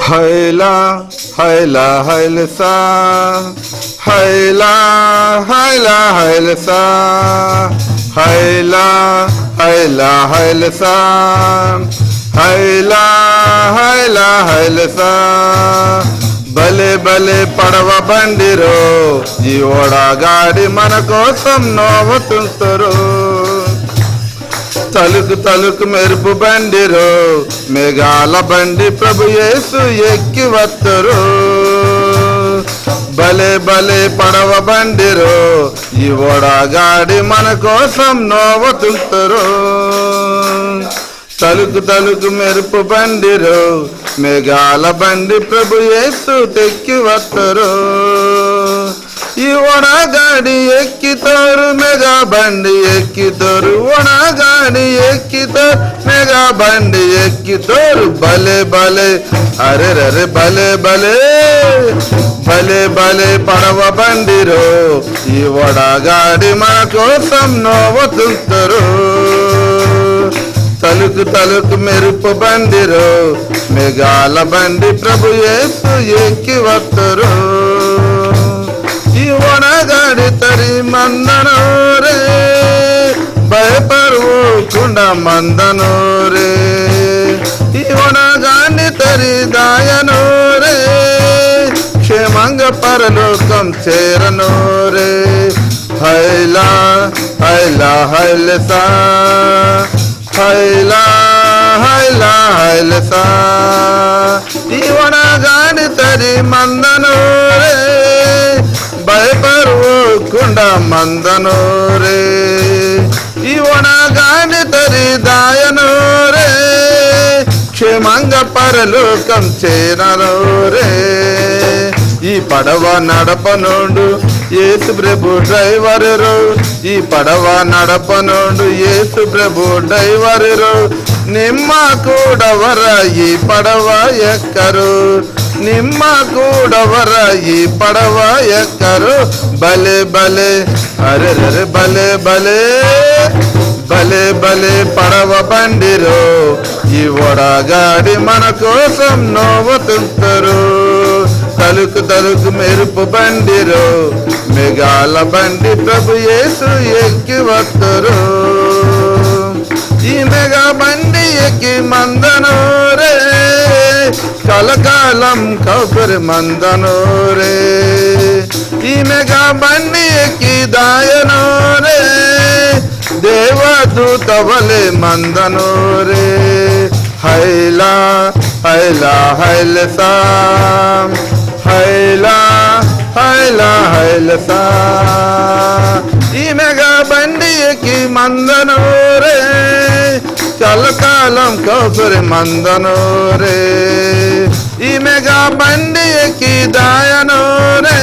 హైలా హైలా హైలసా హైలా హైలా హైలసా హైలా హైలా హైలసా హైలా హైలా హైలసా భలే భలే పడవ బండిరో ఈ ఓడగాడి మన కోసం నోవతుంతరు తలుకు తలుకు మెరుపు బండిరో మేఘాల బండి ప్రభు యేసు ఎక్కి వత్తరు భలే భలే పడవ బండిరో ఈ ఓడగాడి మన కోసం నోవతుంతరు తలుకు తలుకు మెరుపు బండిరో మేఘాల బండి ప్రభు యేసు తెక్కి వత్తరు ఈ ಒಣಗಾಡಿ ಎಕ್ಕಿತೋರು ಮೆಗಾ ಬಂಡಿ ಎಕ್ಕಿತೋರು ಒಣಗಾಡಿ ಎಕ್ಕಿತೋರು ಮೆಗಾ ಬಂಡಿ ಎಕ್ಕಿತೋರು ಬಲೆ ಬಲೆ ಅರೆ ರರೆ ಬಲೆ ಬಲೆ బలే బలే పడవ బండిరో ఈ ఒడగాడి మన కోసం నోవతుంతరు తలుకు తలుకు మెరుపు బండిరో మెగాల బండి ప్రభు యేసు ఎక్కి వత్తరు ఈ ఒడగాడి తరి మందనో రే భయపరువుకుండ మందనో రే ఈ ఒడగాడి తరి దాయనో రే క్షేమంగా పరలోకం చేరను రే హైలా హైలా హైలసా హైలా హైలా హైలసా ఈవనగాని తరి మందను రే భయపరువుకుండ మందను రే ఈవనగాని తరి దాయను రే క్షేమంగా పరలోకం చేరను రే ఈ పడవ నడపనుండు యేసు ప్రభు డ్రైవరు ఈ పడవ నడపనుండు యేసు ప్రభు డ్రైవరు నిమ్మ కూడవర ఈ పడవ ఎక్కరు నిమ్మ కూడవర ఈ పడవ ఎక్కరు బలే బలే అరే రరే బలే బలే బలే బలే పడవ బండిరో ఈ ఒడగాడి మన కోసం నోవతుంటారు తలుకు తలుకు మెరుపు బండిరో మెగాల బండి ప్రభు యేసు ఎక్కి వత్తరు ఈ మెగా బండి ఎక్కి మందను రే కలకాలం కౌపరి మందను రే ఈ మెగా బండి ఎక్కి దాయను రే దేవదూత వలె మందను రే హైలా హైలా హైలసా హైలా హైలా హైలసా ఈ మెగా బండి ఎక్కి మందను రే చల్లకాలం కౌసరి మందను రే ఈ మెగా బండి ఎక్కి దాయను రే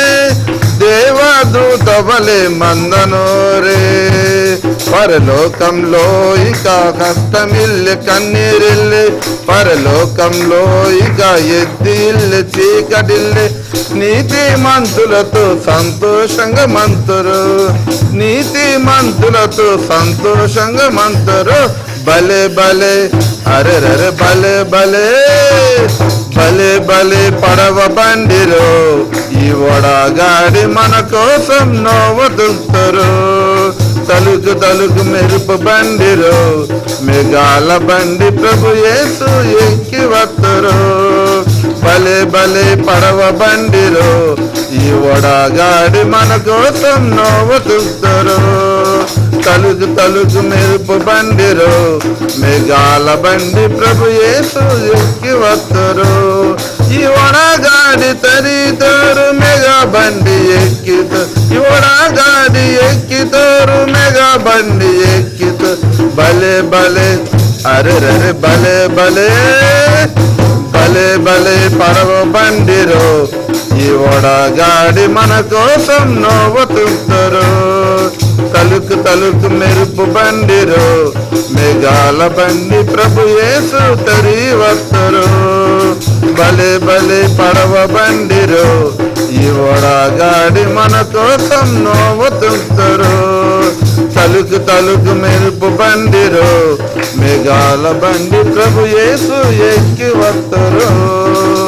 దేవదూత వలె మందను రే పరలోకంలో ఇక కష్టమిల్లి కన్నీరిల్లి పరలోకంలో ఇక ఎద్దిల్లి చీకటిల్లి నీతి మంతులతో సంతోషంగా మంతురు నీతి మంతులతో సంతోషంగా మంతురు భలే భలే అరే రరే భలే భలే భలే భలే పడవ బండిరో ఈ ఒడగాడి మన కోసం నోవదుంతరు తలుకు తలుకు మెరుపు బండిరో మెగాల బండి ప్రభు యేసు ఎక్కి వత్తరు భలే భలే పడవ బండిరో ఈ ఒడగాడి మన కోసం నోవదుంతరు తలుకు తలుకు మెరుపు బండిరో మెగాల బండి ప్రభు యేసు ఎక్కి వత్తరు ఈ ఒడగాడి తరితరు మెగా బండి ఎక్కిత ఈ ఒడగాడి ఎక్కితరు మెగా బండి ఎక్కిత భలే భలే అరే రరే భలే భలే భలే భలే పడవ బండిరో ఈ ఒడగాడి మన కోసం నోవతుంటారు తలుకు తలుకు మెరుపు బండిరో మెగాల బండి ప్రభు యేసు తరి వత్తరు భలే భలే పడవ బండిరో ఈ ఒడగాడి మన కోసం నోవతుంటారు తలుకు తలుకు మెరుపు బండిరో మెగాల బండి ప్రభు యేసు ఎక్కి వత్తరు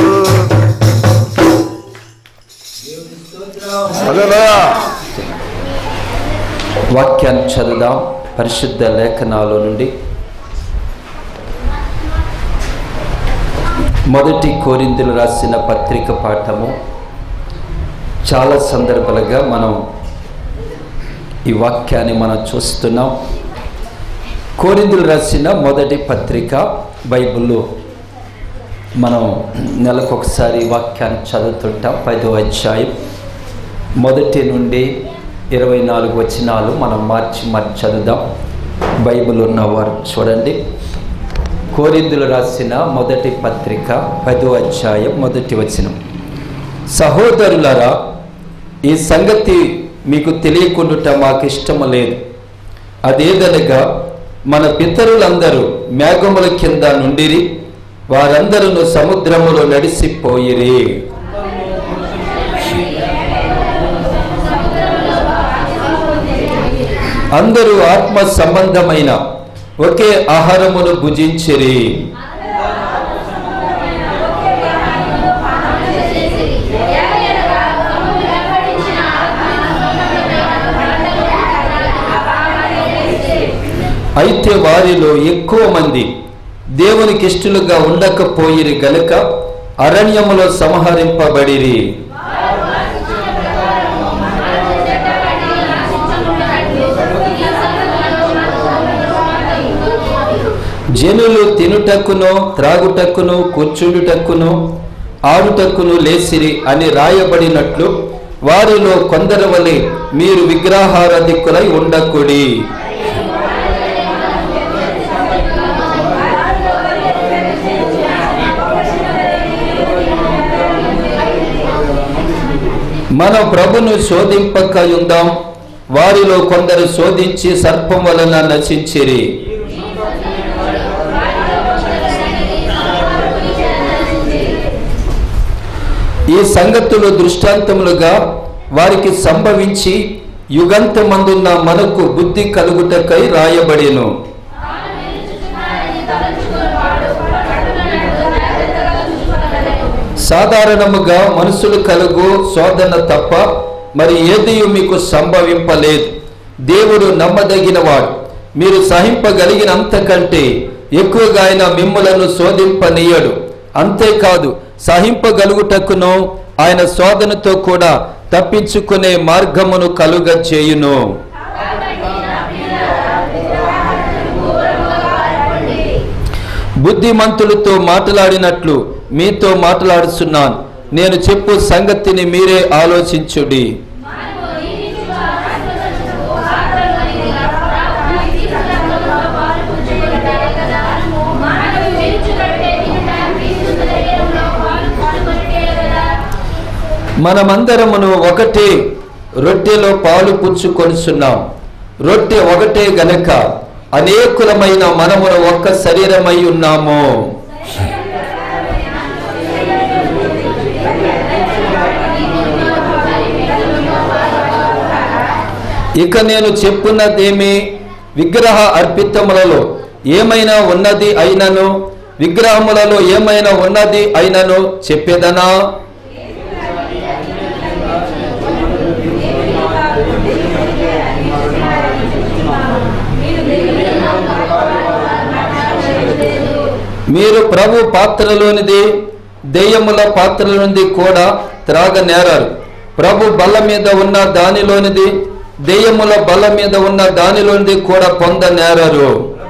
హల్లెలూయా వాక్యాన్ని చదువుదాం పరిశుద్ధ లేఖనాల నుండి మొదటి కోరిందులు రాసిన పత్రిక పాఠము చాలా సందర్భాలుగా మనం ఈ వాక్యాన్ని మనం చూస్తున్నాం కోరిందులు రాసిన మొదటి పత్రిక బైబిల్లో మనం నెలకొకసారి ఈ వాక్యాన్ని చదువుతుంటాం పదో అధ్యాయం మొదటి నుండి ఇరవై నాలుగు వచనాలు మనం మార్చి మార్చి చదువుదాం బైబిల్ ఉన్నవారు చూడండి కోరిందులు రాసిన మొదటి పత్రిక పదో అధ్యాయం మొదటి వచనం సహోదరులరా ఈ సంగతి మీకు తెలియకుండుట మాకు ఇష్టము లేదు అదేదనగా మన పితరులందరూ మేఘముల కింద నుండిరి వారందరూ సముద్రములో నడిసిపోయిరి అందరూ ఆత్మ సంబంధమైన ఒకే ఆహారమును భుజించిరి అయితే వారిలో ఎక్కువ మంది దేవునికి ఇష్టలుగా ఉండకపోయిరి గనుక అరణ్యములో సంహరింపబడిరి జనులు తినుటక్కును త్రాగుటక్కును కూర్చుండుటక్కును ఆడుటక్కును లేసిరి అని రాయబడినట్లు వారిలో కొందరు వలె మీరు విగ్రహారాధికులై ఉండకుడి మన ప్రభును శోధింపక ఉందాం వారిలో కొందరు శోధించి సర్పం వలన నశించిరి ఈ సంగతులు దృష్టాంతములుగా వారికి సంభవించి యుగంతమందున్న మనకు బుద్ధి కలుగుటకై రాయబడెను సాధారణముగా మనుషులు కలుగు శోధన తప్ప మరి ఏది మీకు సంభవింపలేదు దేవుడు నమ్మదగినవాడు మీరు సహింపగలిగినంతకంటే ఎక్కువగా ఆయన మిమ్ములను శోధింపనీయడు అంతేకాదు సహింపగలుగుటకును ఆయన శోధనతో కూడా తప్పించుకునే మార్గమును కలుగ చేయును బుద్ధిమంతులతో మాట్లాడినట్లు మీతో మాట్లాడుతున్నాను నేను చెప్పు సంగతిని మీరే ఆలోచించుడి మనమందరమును ఒకటే రొట్టెలో పాలు పుచ్చుకొనిచున్నాం రొట్టె ఒకటే గనక అనేకులమైన మనమును ఒక్క శరీరమై ఉన్నాము ఇక నేను చెప్పున్నదేమి విగ్రహ అర్పితములలో ఏమైనా ఉన్నది అయినను విగ్రహములలో ఏమైనా ఉన్నది అయినను చెప్పేదనా మీరు ప్రభు పాత్రలోనిది దెయ్యముల పాత్రలోనిది కూడా త్రాగనేరారు ప్రభు బల్ల మీద ఉన్న దానిలోనిది దెయ్యముల బల్ల మీద ఉన్న దానిలోనిది కూడా పొందనేరారు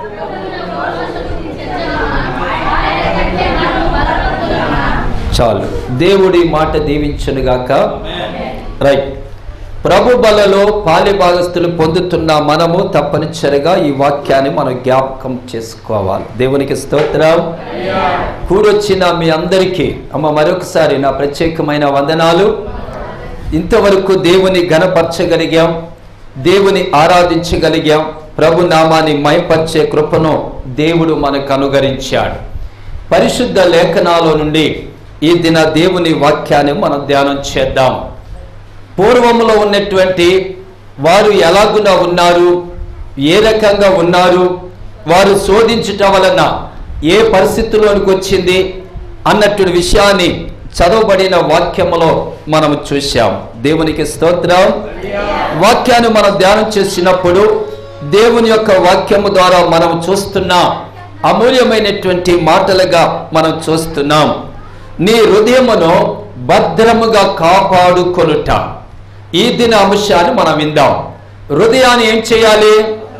చాలు దేవుడి మాట దీవించునుగాక రైట్ ప్రభు బలలో పాలి భాగస్తులు పొందుతున్న మనము తప్పనిసరిగా ఈ వాక్యాన్ని మనం జ్ఞాపకం చేసుకోవాలి దేవునికి స్తోత్రం కూడొచ్చిన మీ అందరికీ అమ్మ మరొకసారి నా ప్రత్యేకమైన వందనాలు ఇంతవరకు దేవుని గణపరచగలిగాం దేవుని ఆరాధించగలిగాం ప్రభు నామాన్ని మైపరిచే కృపను దేవుడు మనకు అనుగరించాడు పరిశుద్ధ లేఖనాల నుండి ఈ దిన దేవుని వాక్యాన్ని మనం ధ్యానం చేద్దాం పూర్వములో ఉన్నటువంటి వారు ఎలాగున ఉన్నారు ఏ రకంగా ఉన్నారు వారు శోధించుట వలన ఏ పరిస్థితిలోనికి వచ్చింది అన్నటువంటి విషయాన్ని చదవబడిన వాక్యములో మనం చూశాం దేవునికి స్తోత్రం వాక్యాన్ని మనం ధ్యానం చేసినప్పుడు దేవుని యొక్క వాక్యము ద్వారా మనం చూస్తున్న అమూల్యమైనటువంటి మాటలుగా మనం చూస్తున్నాం నీ హృదయమును భద్రముగా కాపాడుకొనుట ఈ దిన అంశాన్ని మనం విందాం హృదయాన్ని ఏం చేయాలి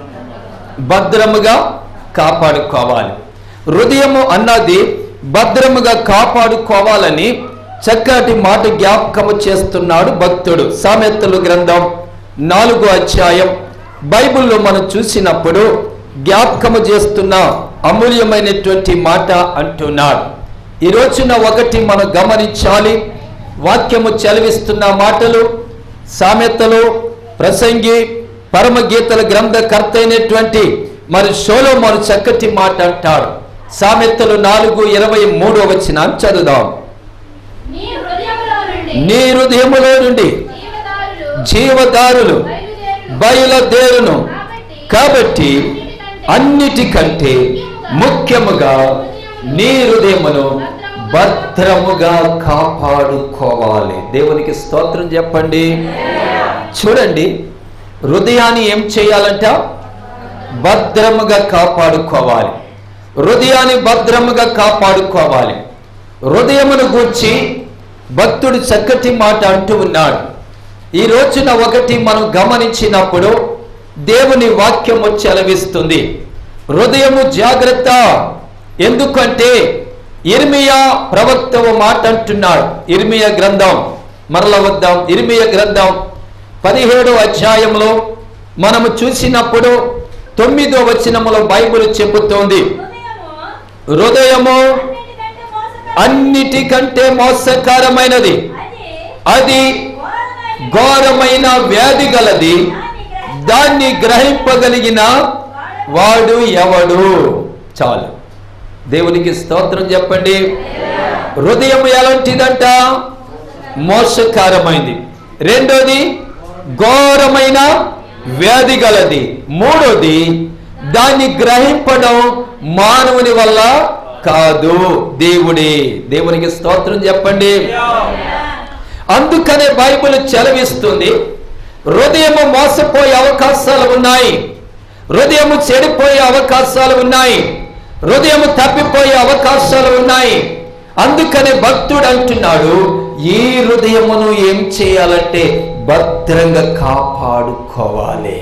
భద్రముగా కాపాడుకోవాలి హృదయము అన్నది భద్రముగా కాపాడుకోవాలని చక్కటి మాట జ్ఞాపకము చేస్తున్నాడు భక్తుడు సామెతలు గ్రంథం నాలుగో అధ్యాయం బైబిల్లో మనం చూసినప్పుడు జ్ఞాపకము చేస్తున్న అమూల్యమైనటువంటి మాట అంటున్నాడు ఈ రోజున ఒకటి మనం గమనించాలి వాక్యము చదివిస్తున్న మాటలు సామెతలు ప్రసంగి పరమగీతల గ్రంథకర్త అయినటువంటి మరి సోలోమోను చక్కటి మాట అంటాడు సామెతలు నాలుగు ఇరవై మూడో వచ్చిన చదువుదాం నీ హృదయములో నుండి నీ హృదయములో నుండి జీవదారులు జీవదారులు బయలుదేరును. బయలుదేరును కాబట్టి కాబట్టి అన్నిటికంటే ముఖ్యముగా నీ హృదయమును భద్రముగా కాపాడుకోవాలి దేవునికి స్తోత్రం చెప్పండి చూడండి హృదయాన్ని ఏం చేయాలంట భద్రముగా కాపాడుకోవాలి హృదయాన్ని భద్రముగా కాపాడుకోవాలి హృదయమును గూర్చి భక్తుడు చక్కటి మాట అంటూ ఉన్నాడు ఈ రోజున ఒకటి మనం గమనించినప్పుడు దేవుని వాక్యము చెలవిస్తుంది హృదయము జాగ్రత్త ఎందుకంటే ఇర్మియా ప్రవక్త ఓ మాట అంటున్నాడు ఇర్మియా గ్రంథం మరల వద్దాం ఇర్మియా గ్రంథం పదిహేడో అధ్యాయంలో మనము చూసినప్పుడు తొమ్మిదో వచనములో బైబిల్ చెబుతోంది హృదయము హృదయము అన్నిటికంటే మోసకరం. అన్నిటికంటే మోసకరమైనది అది అది ఘోరమైన ఘోరమైన వ్యాధి గలది దాన్ని గ్రహింపగలిగిన వాడు ఎవడు చాలు దేవునికి స్తోత్రం చెప్పండి హృదయం ఎలాంటిదంట మోసకరమైంది రెండోది ఘోరమైన వ్యాధి గలది మూడోది దాన్ని గ్రహింపడం మానవుని వల్ల కాదు దేవుడే దేవునికి స్తోత్రం చెప్పండి అందుకనే బైబిల్ చెలవిస్తుంది హృదయము మోసపోయే అవకాశాలు ఉన్నాయి హృదయము చెడిపోయే అవకాశాలు ఉన్నాయి హృదయము తప్పిపోయే అవకాశాలు ఉన్నాయి అందుకనే భక్తుడు అంటున్నాడు ఈ హృదయమును ఏం చేయాలంటే భద్రంగా కాపాడుకోవాలి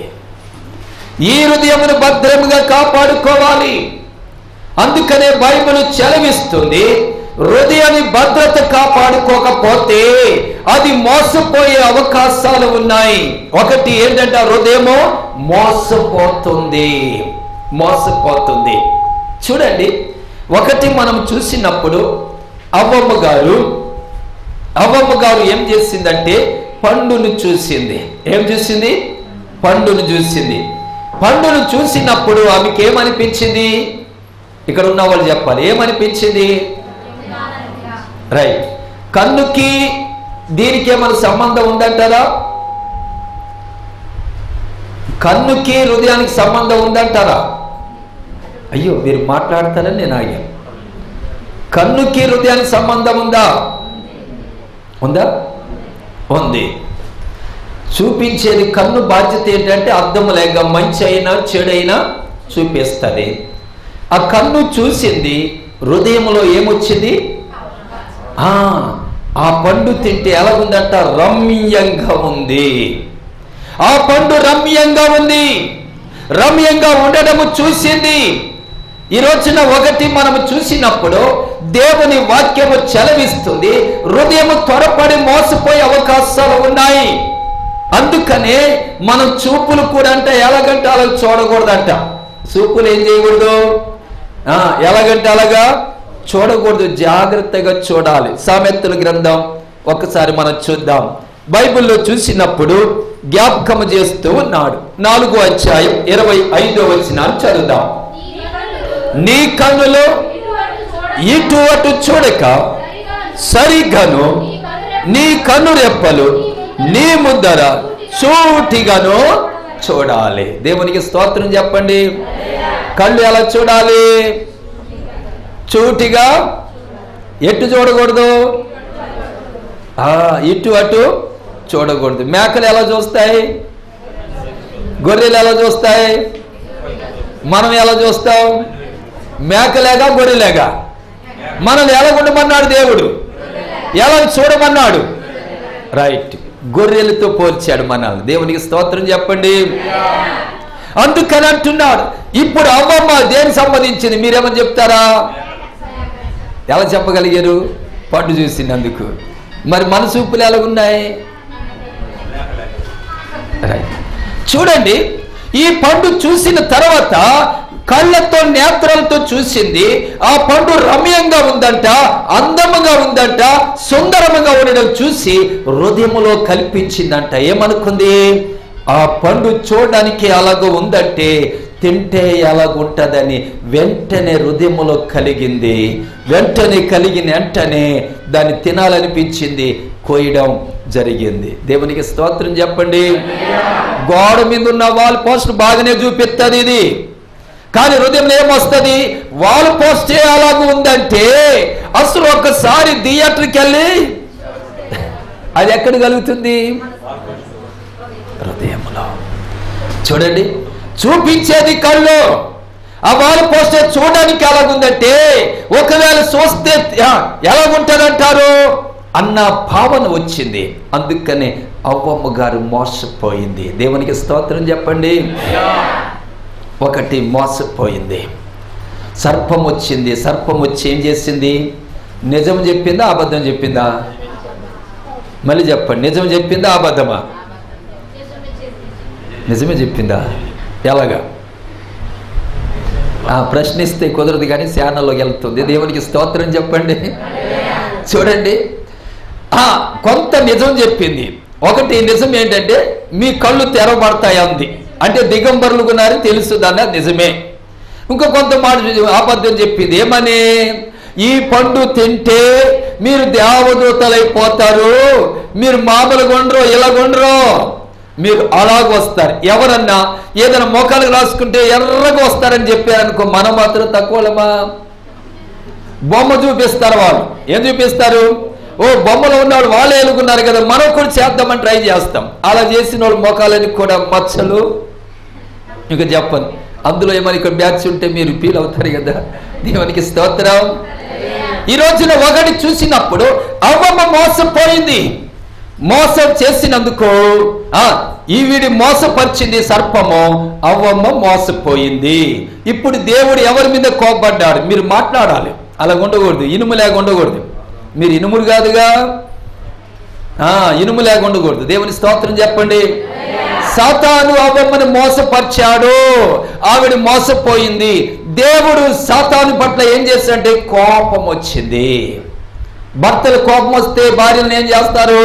ఈ హృదయమును భద్రంగా కాపాడుకోవాలి అందుకనే బైబిల్ చెలవిస్తుంది హృదయాన్ని భద్రత కాపాడుకోకపోతే అది మోసపోయే అవకాశాలు ఉన్నాయి ఒకటి ఏంటంటే ఆ హృదయము మోసపోతుంది మోసపోతుంది చూడండి ఒకటి మనం చూసినప్పుడు అవ్వమ్మ గారు అవ్వమ్మ గారు ఏం చేసిందంటే పండును చూసింది ఏం చూసింది పండును చూసింది పండును చూసినప్పుడు ఆమెకి ఏమనిపించింది ఇక్కడ ఉన్న వాళ్ళు చెప్పాలి ఏమనిపించింది రైట్ కన్నుకి దీనికి ఏమైనా సంబంధం ఉందంటారా కన్నుకి హృదయానికి సంబంధం ఉందంటారా అయ్యో మీరు మాట్లాడతారని నేను ఆగాను కన్నుకి హృదయానికి సంబంధం ఉందా ఉందా ఉంది చూపించేది కన్ను బాధ్యత ఏంటంటే అర్థం లేక మంచి అయినా చెడైనా చూపిస్తుంది ఆ కన్ను చూసింది హృదయంలో ఏమొచ్చింది ఆ ఆ పండు తింటే ఎలాగుందంట రమ్యంగా ఉంది ఆ పండు రమ్యంగా ఉంది రమ్యంగా ఉండడము చూసింది ఈ రోజున ఒకటి మనము చూసినప్పుడు దేవుని వాక్యము చెలవిస్తుంది హృదయము త్వరపడి మోసపోయే అవకాశాలు ఉన్నాయి అందుకనే మనం చూపులు కూడా అంటే ఎలాగంటే అలా చూడకూడదంట చూపులు ఏం చేయకూడదు ఆ, ఎలాగంటే అలాగా చూడకూడదు జాగ్రత్తగా చూడాలి సామెతల గ్రంథం ఒకసారి మనం చూద్దాం బైబిల్లో చూసినప్పుడు జ్ఞాపకము చేస్తూ ఉన్నాడు నాలుగో అధ్యాయం ఇరవై ఐదో వచ్చినాన్ని చదువుదాం నీ కన్నులు నీ కన్నులు ఇటు అటు చూడక ఇటు అటు చూడక సరిగాను నీ కన్ను రెప్పలు నీ ముందర చూటిగాను చూడాలి దేవునికి స్తోత్రం చెప్పండి కళ్ళు ఎలా చూడాలి చూటిగా ఎటు చూడకూడదు ఆ, ఇటు అటు చూడకూడదు మేకలు ఎలా చూస్తాయి గొర్రెలు ఎలా చూస్తాయి మనం ఎలా చూస్తాం మేకలేగా గొర్రెలేగా మనల్ని ఎలా ఉండమన్నాడు దేవుడు ఎలా చూడమన్నాడు రైట్ గొర్రెలతో పోల్చాడు మనల్ని దేవునికి స్తోత్రం చెప్పండి అందుకని అంటున్నాడు ఇప్పుడు అమ్మమ్మ దేనికి సంబంధించింది మీరేమని చెప్తారా ఎలా చెప్పగలిగారు పండు చూసినందుకు మరి మన చూపులు ఎలా ఉన్నాయి రైట్. చూడండి ఈ పండు చూసిన తర్వాత కళ్ళతో నేత్రాలతో చూసింది ఆ పండు రమ్యంగా ఉందంట అందముగా ఉందంట సుందరముగా ఉండడం చూసి హృదయములో కల్పించిందంట ఏమనుకుంది ఆ పండు చూడడానికి అలాగ ఉందంటే తింటే ఎలాగుంటదని వెంటనే హృదయములో కలిగింది వెంటనే కలిగిన వెంటనే దాన్ని తినాలనిపించింది కోయడం జరిగింది దేవునికి స్తోత్రం చెప్పండి గోడ మీద ఉన్న వాల్ పోస్ట్ బాగానే చూపిస్తుంది ఇది కానీ హృదయంలో ఏమొస్తుంది వాల్ పోస్టే అలాగ ఉందంటే అసలు ఒకసారి థియేటర్కి వెళ్ళి అది ఎక్కడ కలుగుతుంది హృదయంలో చూడండి చూపించేది కళ్ళు ఆ వాల్ పోస్టర్ చూడడానికి ఎలాగుందంటే ఒకవేళ చూస్తే ఆ, ఎలాగుంటదంటారు అన్న భావన వచ్చింది అందుకనే అవ్వమ్మ గారు మోసపోయింది దేవునికి స్తోత్రం చెప్పండి ఒకటి మోసపోయింది సర్పం వచ్చింది సర్పం వచ్చి ఏం చేసింది నిజం చెప్పిందా అబద్ధం చెప్పిందా మళ్ళీ చెప్పండి నిజం చెప్పిందా అబద్ధమా నిజమే చెప్పిందా ఎలాగా ఆ ప్రశ్నిస్తే కుదరదు కానీ ఛానల్లోకి వెళ్తుంది దేవునికి స్తోత్రం చెప్పండి చూడండి ఆ, కొంత నిజం చెప్పింది ఒకటి నిజం ఏంటంటే మీ కళ్ళు తెరవబడతాయి అంది అంటే దిగంబరులు ఉన్నారని తెలుసు దాన్ని నిజమే ఇంకా కొంత మాట అబద్ధం చెప్పింది ఏమని ఈ పండు తింటే మీరు దేవదూతలైపోతారు మీరు మామూలుగా ఉండరు ఇలాగుండరు మీరు అలాగ వస్తారు ఎవరన్నా ఏదైనా మొక్కలకు రాసుకుంటే ఎర్రగా వస్తారని చెప్పారనుకో మనం మాత్రం తక్కువలమా బొమ్మ చూపిస్తారు వాళ్ళు ఏం చూపిస్తారు ఓ బొమ్మలో ఉన్నవాళ్ళు వాళ్ళే ఎలుగున్నారు కదా మనం కూడా చేద్దామని ట్రై చేస్తాం అలా చేసిన వాళ్ళు మొఖాలని కూడా మచ్చలు ఇక చెప్పను అందులో ఏమైనా ఇక్కడ బ్యాచ్ ఉంటే మీరు ఫీల్ అవుతారు కదా దేవునికి స్తోత్రం ఈ రోజున ఒకటి చూసినప్పుడు అవ్వమ్మ మోసపోయింది మోసం చేసినందుకు ఆ ఈవిడి మోసపరిచింది సర్పము అవ్వమ్మ మోసపోయింది ఇప్పుడు దేవుడు ఎవరి మీద కోపడ్డాడు మీరు మాట్లాడాలి అలా ఉండకూడదు ఇనుము లేక ఉండకూడదు మీరు ఇనుముడు కాదుగా ఆ ఇనుము లేక ఉండకూడదు దేవుని స్తోత్రం చెప్పండి సాతాను అవ్వమ్మని మోసపరిచాడు ఆవిడ మోసపోయింది దేవుడు సాతాను పట్ల ఏం చేశాడంటే కోపం వచ్చింది భర్తలు కోపం వస్తే భార్యలను ఏం చేస్తారు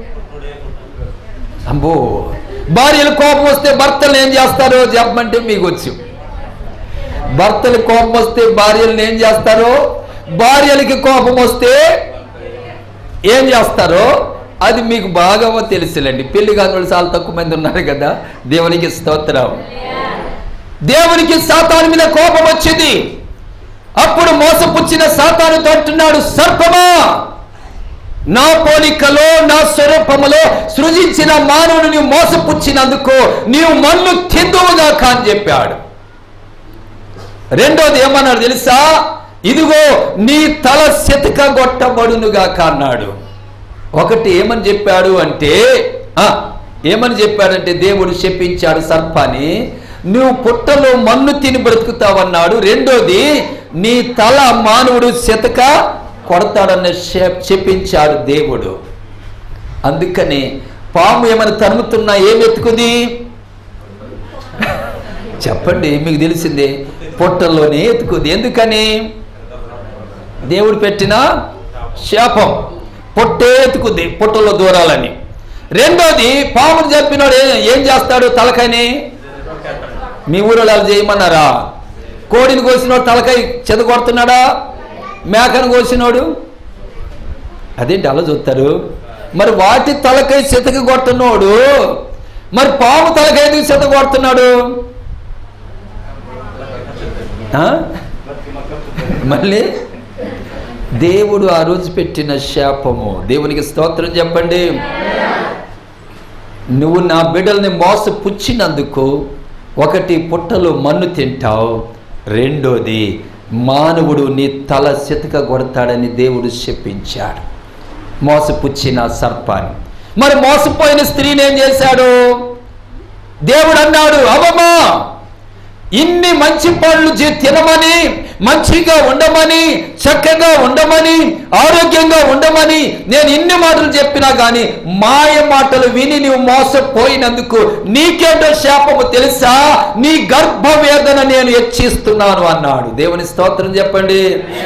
అబ్బో భార్యలు కోపం వస్తే భర్తలు ఏం చేస్తారు చెప్పమంటే మీకు వచ్చు భర్తలు కోపం వస్తే భార్యలను ఏం చేస్తారో భార్యలకి కోపం వస్తే ఏం చేస్తారో అది మీకు బాగా తెలుసులేండి పెళ్లి కాని వాళ్ళు చాలా తక్కువ మంది ఉన్నారు కదా దేవునికి స్తోత్రం దేవునికి సాతాను మీద కోపం వచ్చింది అప్పుడు మోసపుచ్చిన సాతానుతో అంటున్నాడు సర్పమా నా పోలికలో నా స్వరూపములో సృజించిన మానవుని నీవు మోసపుచ్చినందుకు నీవు మన్ను తిందువుగాక అని చెప్పాడు రెండోది ఏమన్నాడు తెలుసా ఇదిగో నీ తల శతక కొట్టబడునుగాక అన్నాడు ఒకటి ఏమని చెప్పాడు అంటే ఆ, ఏమని చెప్పాడంటే దేవుడు చెప్పించాడు సర్పాన్ని నువ్వు పుట్టలో మన్ను తిని బ్రతుకుతావన్నాడు రెండోది నీ తల మానవుడు శతక కొడతాడన్న చెప్- చెప్పించాడు దేవుడు అందుకని పాము ఏమైనా తరుముతున్నా ఏం ఎత్తుకుంది చెప్పండి మీకు తెలిసిందే పొట్టల్లోనే ఎత్తుకుంది ఎందుకని దేవుడు పెట్టిన శాపం పొట్టే ఎత్తుకుంది పొట్టలో దూరాలని రెండోది పామును చెప్పినోడు ఏ- ఏం చేస్తాడు తలకాయని మీ ఊరిలో అలా చేయమన్నారా కోడిని కోసినోడు తలకాయ చెదగొడుతున్నాడా మేకను కోసినోడు అదేంటి అలా చూస్తారు మరి వాటి తలకాయ చెతక కొట్టనోడు మరి పాము తలకాయ ఎందుకు చెత కొడుతున్నాడు మళ్ళీ దేవుడు ఆ రోజు పెట్టిన శాపము దేవునికి స్తోత్రం చెప్పండి నువ్వు నా బిడ్డల్ని మోస పుచ్చినందుకు ఒకటి పుట్టలు మన్ను తింటావు రెండోది మానవుడు నీ తల సితక కొడతాడని దేవుడు చెప్పించాడు మోసపుచ్చిన సర్పాన్ని మరి మోసపోయిన స్త్రీని ఏం చేశాడు దేవుడు అన్నాడు అవమా ఇన్ని మంచి పనులు చే- తినమని మంచిగా ఉండమని చక్కగా ఉండమని ఆరోగ్యంగా ఉండమని నేను ఇన్ని మాటలు చెప్పినా కానీ మాయ మాటలు విని నువ్వు మోసపోయినందుకు నీకేంటో శాపము తెలుసా నీ గర్భవేదన నేను హెచ్చిస్తున్నాను అన్నాడు దేవుని స్తోత్రం చెప్పండి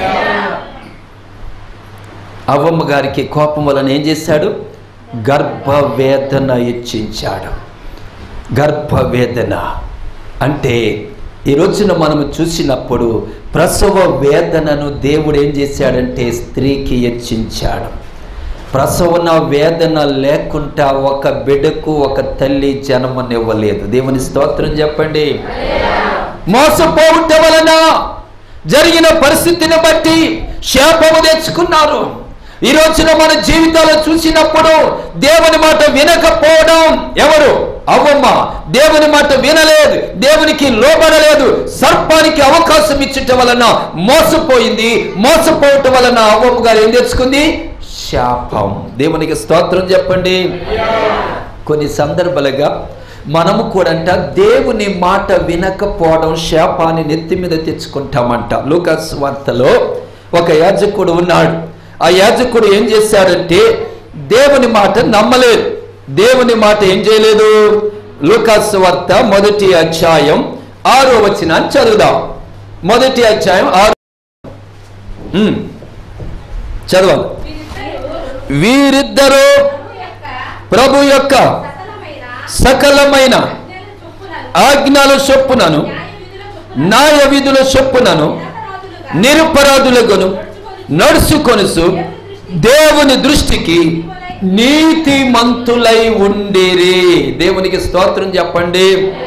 అవ్వమ్మ గారికి కోపం వలన ఏం చేశాడు గర్భవేదన హెచ్చించాడు గర్భవేదన అంటే ఈ రోజున మనము చూసినప్పుడు ప్రసవ వేదనను దేవుడు ఏం చేశాడంటే స్త్రీకి హెచ్చించాడు ప్రసవన వేదన లేకుండా ఒక బిడ్డకు ఒక తల్లి జన్మనివ్వలేదు దేవుని స్తోత్రం చెప్పండి మోసపోవుట వలన జరిగిన పరిస్థితిని బట్టి శాపము తెచ్చుకున్నారు ఈ రోజున మన జీవితాలు చూసినప్పుడు దేవుని మాట వినకపోవడం ఎవరు అవ్వమ్మ దేవుని మాట వినలేదు దేవునికి లోబడలేదు సర్పానికి అవకాశం ఇచ్చటం వలన మోసపోయింది మోసపోవటం వలన అవ్వమ్మ గారు ఏం తెచ్చుకుంది శాపం దేవునికి స్తోత్రం చెప్పండి కొన్ని సందర్భాలుగా మనము కూడా అంట దేవుని మాట వినకపోవడం శాపాన్ని నెత్తి మీద తెచ్చుకుంటామంట లూకాస్ వార్తలో ఒక యాజకుడు ఉన్నాడు ఆ యాజకుడు ఏం చేశాడంటే దేవుని మాట నమ్మలేదు దేవుని మాట ఏం చేయలేదు లూకాస్ వార్త మొదటి అధ్యాయం ఆరో వచనాన్ని చదువుదాం మొదటి అధ్యాయం ఆరు ఉమ్. చదవాలి వీరిద్దరూ వీరిద్దరూ ప్రభు యొక్క ప్రభు యొక్క సకలమైన సకలమైన ఆజ్ఞల చొప్పునను ఆజ్ఞల చొప్పునను న్యాయ విధుల చొప్పున న్యాయ విధుల చొప్పునను నిరపరాధులుగా నిరపరాధులగును నడుచుకొనుసు దేవుని దృష్టికి నీతి మంతులై ఉండిరి దేవునికి స్తోత్రం చెప్పండి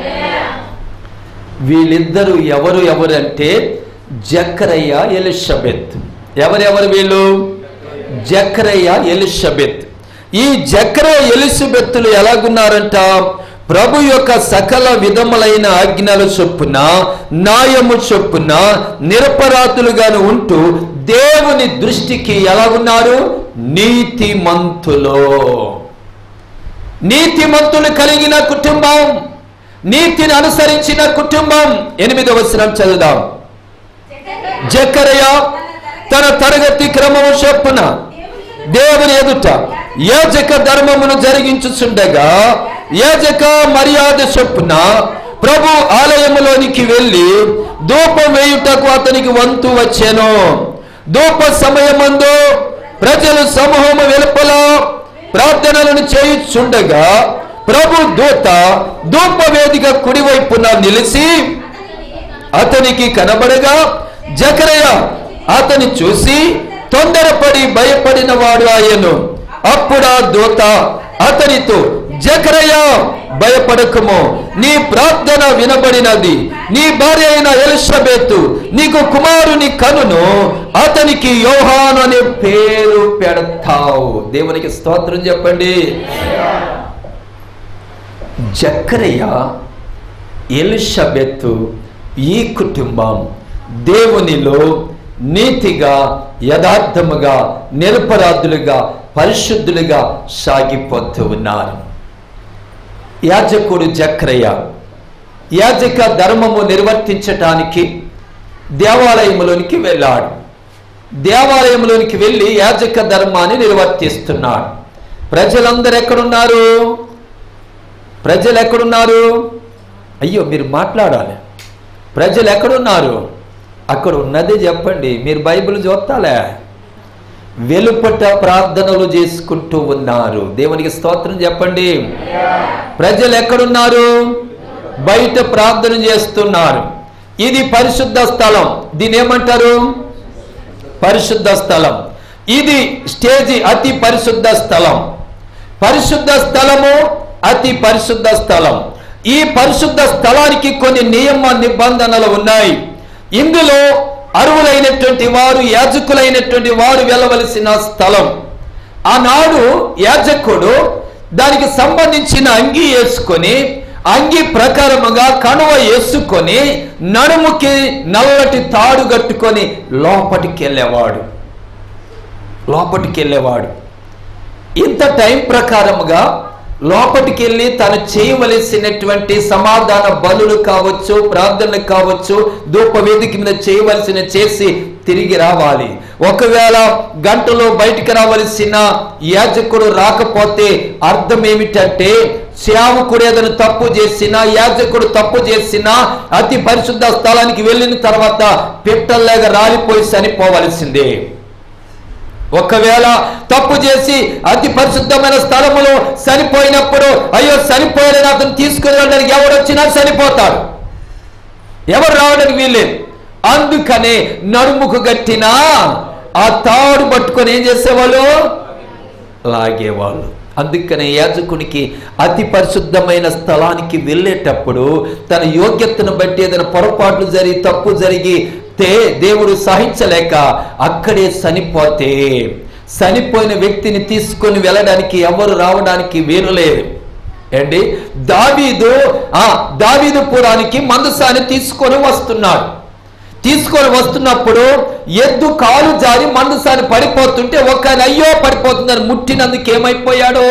వీళ్ళిద్దరూ ఎవరు ఎవరంటే జక్రయ్య ఎలిషబెత్ ఎవరెవరు వీళ్ళు జక్రయ్య ఎలిషబెత్ ఈ జక్రయ్య ఎలిజబెత్తులు ఎలాగున్నారంట ప్రభు యొక్క సకల విధములైన ఆజ్ఞల చొప్పున న్యాయము చొప్పున నిరపరాధులుగాను ఉంటూ దేవుని దృష్టికి ఎలాగున్నారు నీతిమంతులో నీతిమంతులు కలిగిన కుటుంబం నీతిని అనుసరించిన కుటుంబం ఎనిమిదవ వచనం చదువుదాం జకరయ తన తరగతి క్రమము చొప్పున దేవుని ఎదుట యాజక ధర్మమును జరిగించుచుండగా యాజక మర్యాద చొప్పున ప్రభు ఆలయములోనికి వెళ్ళి ధూపం వేయుటకు అతనికి వంతు వచ్చెను ధూప సమయమందు ప్రజలు సమూహము వెలుపల ప్రార్థనలను చేయుచుండగా ప్రభు దూత ధూప వేదిక కుడివైపున నిలిచి అతనికి కనబడగా జకరయ అతని చూసి తొందరపడి భయపడిన వాడు ఆయను అప్పుడు ఆ దూత అతనితో జకరయ భయపడకము నీ ప్రార్థన వినబడినది నీ భార్య అయిన ఎలిషబెత్ నీకు కుమారుని కనును అతనికి యోహాను అనే పేరు పెడతావు దేవునికి స్తోత్రం చెప్పండి జక్కరయ్య ఎలిషబెత్ ఈ కుటుంబం దేవునిలో నీతిగా యథార్థముగా నిరపరాధులుగా పరిశుద్ధులుగా సాగిపోతూ ఉన్నారు యాజకుడు జక్రయ్య యాజక ధర్మము నిర్వర్తించటానికి దేవాలయంలోనికి వెళ్ళాడు దేవాలయంలోనికి వెళ్ళి యాజక ధర్మాన్ని నిర్వర్తిస్తున్నాడు ప్రజలందరూ ఎక్కడున్నారు ప్రజలు ఎక్కడున్నారు అయ్యో మీరు మాట్లాడాలి ప్రజలు ఎక్కడున్నారు అక్కడ ఉన్నది చెప్పండి మీరు బైబిల్ చూస్తాలే వెలుపట ప్రార్థనలు చేసుకుంటూ ఉన్నారు దేవునికి స్తోత్రం చెప్పండి ప్రజలు ఎక్కడున్నారు బయట ప్రార్థన చేస్తున్నారు ఇది పరిశుద్ధ స్థలం దీని ఏమంటారు పరిశుద్ధ స్థలం ఇది స్టేజి అతి పరిశుద్ధ స్థలం పరిశుద్ధ స్థలము అతి పరిశుద్ధ స్థలం ఈ పరిశుద్ధ స్థలానికి కొన్ని నియమ నిబంధనలు ఉన్నాయి ఇందులో అరువులైనటువంటి వారు యాజకులైనటువంటి వారు వెళ్ళవలసిన స్థలం ఆనాడు యాజకుడు దానికి సంబంధించిన అంగి వేసుకొని అంగి ప్రకారముగా కణువ వేసుకొని నడుముకి నల్లటి తాడు కట్టుకొని లోపటికి వెళ్ళేవాడు లోపటికి వెళ్ళేవాడు ఇంత టైం ప్రకారముగా లోపటికి వెళ్ళి తను చేయవలసినటువంటి సమాధాన బలులు కావచ్చు ప్రార్థనలు కావచ్చు ధూప వేదిక మీద చేయవలసిన చేసి తిరిగి రావాలి ఒకవేళ గంటలో బయటికి రావలసిన యాజకుడు రాకపోతే అర్థం ఏమిటంటే సేవకుడు ఏదైనా తప్పు చేసినా యాజకుడు తప్పు చేసినా అతి పరిశుద్ధ స్థలానికి వెళ్ళిన తర్వాత పిట్టల్లాగా రాలిపోయి చనిపోవలసిందే ఒకవేళ తప్పు చేసి అతి పరిశుద్ధమైన స్థలములో చనిపోయినప్పుడు అయ్యో చనిపోయాడని అతను తీసుకుని వెళ్ళడానికి ఎవడు వచ్చినా చనిపోతాడు ఎవరు రావడానికి వీల్లేదు అందుకనే నడుముకు గట్టిన ఆ తాడు పట్టుకొని ఏం చేసేవాళ్ళు లాగేవాళ్ళు అందుకనే యాజకునికి అతి పరిశుద్ధమైన స్థలానికి వెళ్ళేటప్పుడు తన యోగ్యతను బట్టి ఏదైనా పొరపాట్లు జరిగి తప్పు జరిగి తే దేవుడు సహించలేక అక్కడే చనిపోతే చనిపోయిన వ్యక్తిని తీసుకొని వెళ్ళడానికి ఎవరు రావడానికి వీలులేదు ఏంటి దావీదు ఆ దావీదు పురానికి మందసాన్ని తీసుకొని వస్తున్నాడు తీసుకొని వస్తున్నప్పుడు ఎద్దు కాలు జారి మందసాన్ని పడిపోతుంటే ఒక ఆయన అయ్యో పడిపోతుందని ముట్టినందుకు ఏమైపోయాడో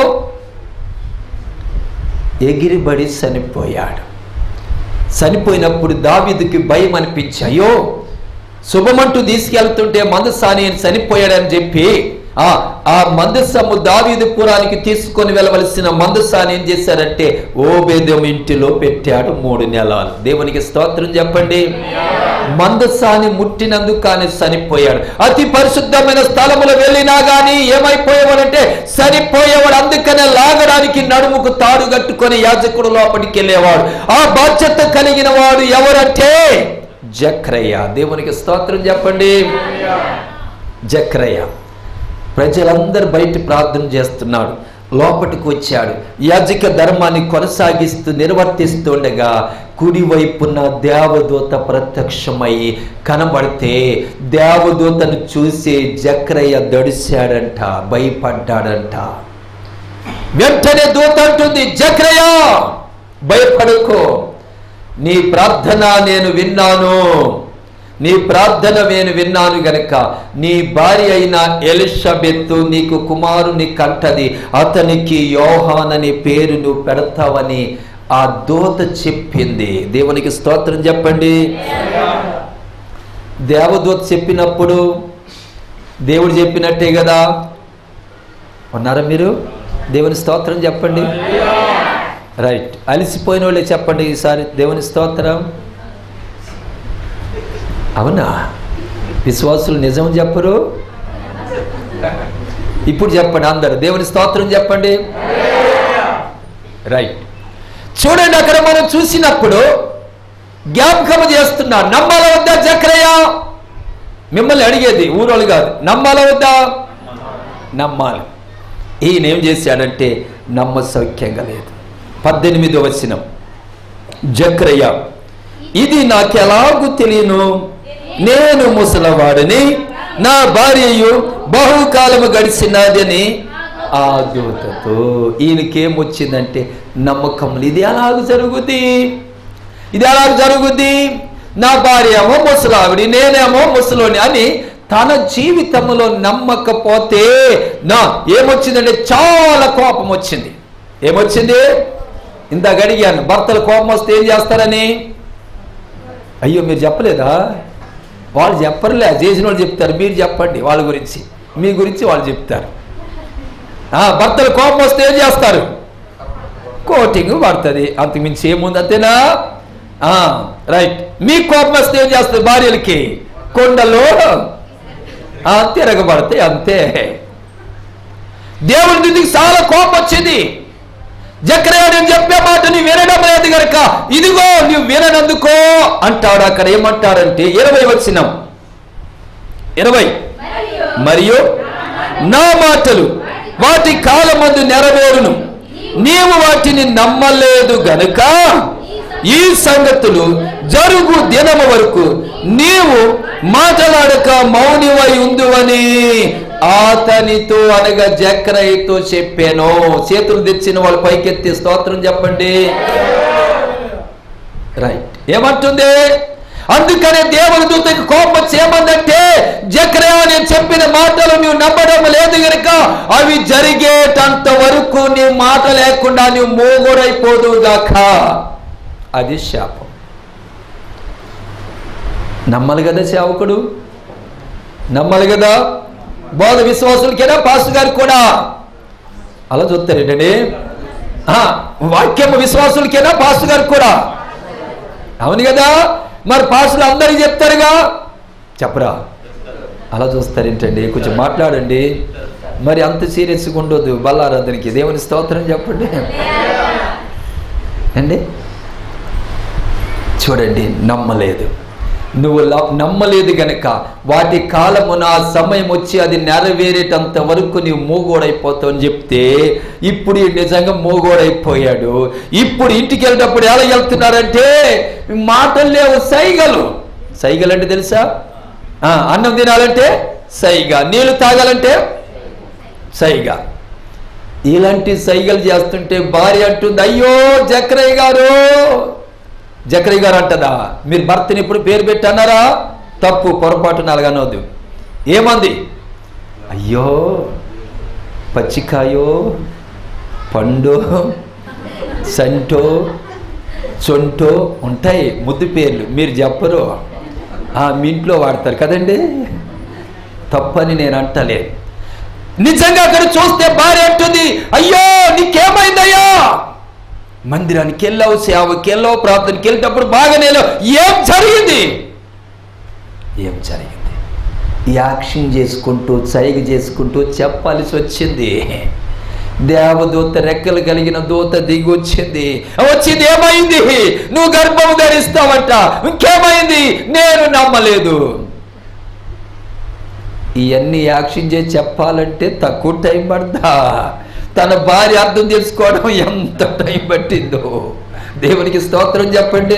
ఎగిరిబడి చనిపోయాడు చనిపోయినప్పుడు దావీదుకి భయం అనిపించి అయ్యో శుభమంటూ తీసుకెళ్తుంటే మందసాని ఆయన చనిపోయాడని చెప్పి ఆ ఆ మందసము దావీదు పురానికి తీసుకొని వెళ్ళవలసిన మందసాని ఏం చేశారంటే ఓబేదం ఇంటిలో పెట్టాడు మూడు నెలలు దేవునికి స్తోత్రం చెప్పండి మందసాని ముట్టినందుకు కానీ చనిపోయాడు అతి పరిశుద్ధమైన స్థలములో వెళ్ళినా గానీ ఏమైపోయేవాడంటే చనిపోయేవాడు అందుకనే లాగడానికి నడుముకు తాడు కట్టుకొని యాజకుడు లోపలికి వెళ్ళేవాడు ఆ బాధ్యత కలిగిన వాడు ఎవరంటే జక్రయ్య దేవునికి స్తోత్రం చెప్పండి జక్రయ్య ప్రజలందరూ బయట ప్రార్థన చేస్తున్నాడు లోపటికి వచ్చాడు యాజక ధర్మాన్ని కొనసాగిస్తూ నిర్వర్తిస్తుండగా కుడివైపున దేవదూత ప్రత్యక్షమై కనబడితే దేవదూతను చూసి జక్రయ్య దడిశాడంట భయపడ్డాడంట వెంటనే దూత అంటుంది జక్రయ్య భయపడుకో నీ ప్రార్థన నేను విన్నాను నీ ప్రార్థన నేను విన్నాను గనక నీ భార్య అయిన ఎలిషబెత్తు నీకు కుమారుని కంటది అతనికి యోహానని పేరు నువ్వు పెడతావని ఆ దూత చెప్పింది దేవునికి స్తోత్రం చెప్పండి దేవదూత చెప్పినప్పుడు దేవుడు చెప్పినట్టే కదా ఉన్నారా మీరు దేవుని స్తోత్రం చెప్పండి రైట్ అలసిపోయిన వాళ్ళే చెప్పండి ఈసారి దేవుని స్తోత్రం అవునా విశ్వాసులు నిజం చెప్పరు ఇప్పుడు చెప్పండి అందరు దేవుని స్తోత్రం చెప్పండి రైట్ చూడండి అక్కడ మనం చూసినప్పుడు జ్ఞాపకం చేస్తున్నా నమ్మాల వద్దా చక్రయ్య మిమ్మల్ని అడిగేది ఊరోళ్ళు కాదు నమ్మాల వద్దా నమ్మాలి ఈయన ఏం చేశాడంటే నమ్మ సౌఖ్యంగా లేదు పద్దెనిమిదో వచనం జక్రయ్య ఇది నాకెలాగూ తెలియను నేను ముసలవాడిని నా భార్యయు బహుకాలము గడిచినదని ఆ దూతతో ఈయనకేం వచ్చిందంటే నమ్మకం ఇది ఎలాగ జరుగుద్ది ఇది ఎలాగ జరుగుద్ది నా భార్య ఏమో ముసలావిడి నేనేమో ముసలోని అని తన జీవితంలో నమ్మకపోతే నా ఏమొచ్చిందంటే చాలా కోపం వచ్చింది ఏమొచ్చింది ఇందాక అడిగాను భర్తలు కోపం వస్తే ఏం చేస్తారని అయ్యో మీరు చెప్పలేదా వాళ్ళు చెప్పరులే చేసిన వాళ్ళు చెప్తారు మీరు చెప్పండి వాళ్ళ గురించి మీ గురించి వాళ్ళు చెప్తారు ఆ, భర్తలు కోపం వస్తే ఏం చేస్తారు కోటింగ్ పడుతుంది అంతకుమించి ఏముంది అంతేనా ఆ, రైట్ మీ కోపం వస్తే ఏం చేస్తారు భార్యలకి కొండలో ఆ, తిరగబడతాయి అంతే దేవుడి దీనికి చాలా కోపం వచ్చింది జక్రయ్య నేను చెప్పే మాట నీ వినడం లేదు గనక ఇదిగో నువ్వు విననందుకో అంటాడు అక్కడ ఏమంటాడంటే ఇరవై వచ్చినాం ఇరవై మరియు నా మాటలు వాటి కాలమందు నెరవేరును నీవు వాటిని నమ్మలేదు గనుక ఈ సంగతులు జరుగు దినము వరకు నీవు మాటలాడక మౌనివై ఉందువని అతనితో అనగా జక్రయ్యతో చెప్పాను చేతులు తెచ్చిన వాళ్ళు పైకెత్తి స్తోత్రం చెప్పండి రైట్ ఏమంటుంది అందుకనే దేవుని దూతకి కోపం చేయమందంటే జక్రయా నేను చెప్పిన మాటలు నువ్వు నమ్మడం లేదు గనుక అవి జరిగేటంత వరకు నీ మాట లేకుండా నువ్వు మూగుడైపోదు గాక అది శాపం నమ్మాలి కదా సేవకుడు నమ్మాలి కదా బోధ విశ్వాసులకేనా పాస్టర్ గారికి కూడా అలా చూస్తారేంటండి ఆ, వాక్యం విశ్వాసులకేనా పాస్టర్ గారికి కూడా అవును కదా మరి పాస్టర్లు అందరికి చెప్తారుగా చెప్పరా అలా చూస్తారేంటండి కొంచెం మాట్లాడండి మరి అంత సీరియస్గా ఉండొద్దు బల్లారాధనకి దేవుని స్తోత్రం చెప్పండి అండి చూడండి నమ్మలేదు నువ్వు ల- నమ్మలేదు గనక వాటి కాలమున ఆ సమయం వచ్చి అది నెరవేరేటంత వరకు నీవు మూగోడైపోతావు అని చెప్తే ఇప్పుడు ఈ నిజంగా మూగోడైపోయాడు ఇప్పుడు ఇంటికి వెళ్ళేటప్పుడు ఎలా వెళ్తున్నారంటే మాటలు లేవు సైగలు సైగలు అంటే తెలుసా ఆ, అన్నం తినాలంటే సైగా నీళ్లు తాగాలంటే సైగా ఇలాంటి సైగలు చేస్తుంటే భార్య అంటుంది అయ్యో జక్రయ్య గారు జక్రయ్య గారు అంటదా మీరు భర్తని ఇప్పుడు పేరు పెట్టి అన్నారా తప్పు పొరపాటు నలగనవద్దు ఏమంది అయ్యో పచ్చికాయో పండు సంటో చొంటో ఉంటాయి ముద్దు పేర్లు మీరు చెప్పరు ఆ, మీ ఇంట్లో వాడతారు కదండి తప్పని నేను అంటలే నిజంగా అక్కడ చూస్తే భార్య అంటుంది అయ్యో నీకేమైందయ్యా మందిరానికి వెళ్ళావు సేవకి వెళ్ళావు ప్రార్థనకి వెళ్ళేటప్పుడు బాగానే వెళ్ళావు. ఏం జరిగింది ఏం జరిగింది యాక్షన్ చేసుకుంటూ సైగ చేసుకుంటూ చెప్పాల్సి వచ్చింది దేవదూత రెక్కలు కలిగిన దూత దిగి వచ్చింది వచ్చింది ఏమైంది నువ్వు గర్భం ధరిస్తావంట ఇంకేమైంది నేను నమ్మలేదు ఇవన్నీ యాక్షన్ చేసి చెప్పాలంటే తక్కువ టైం పడదా తన భార్య అర్థం చేసుకోవడం ఎంత టైం పట్టిందో దేవునికి స్తోత్రం చెప్పండి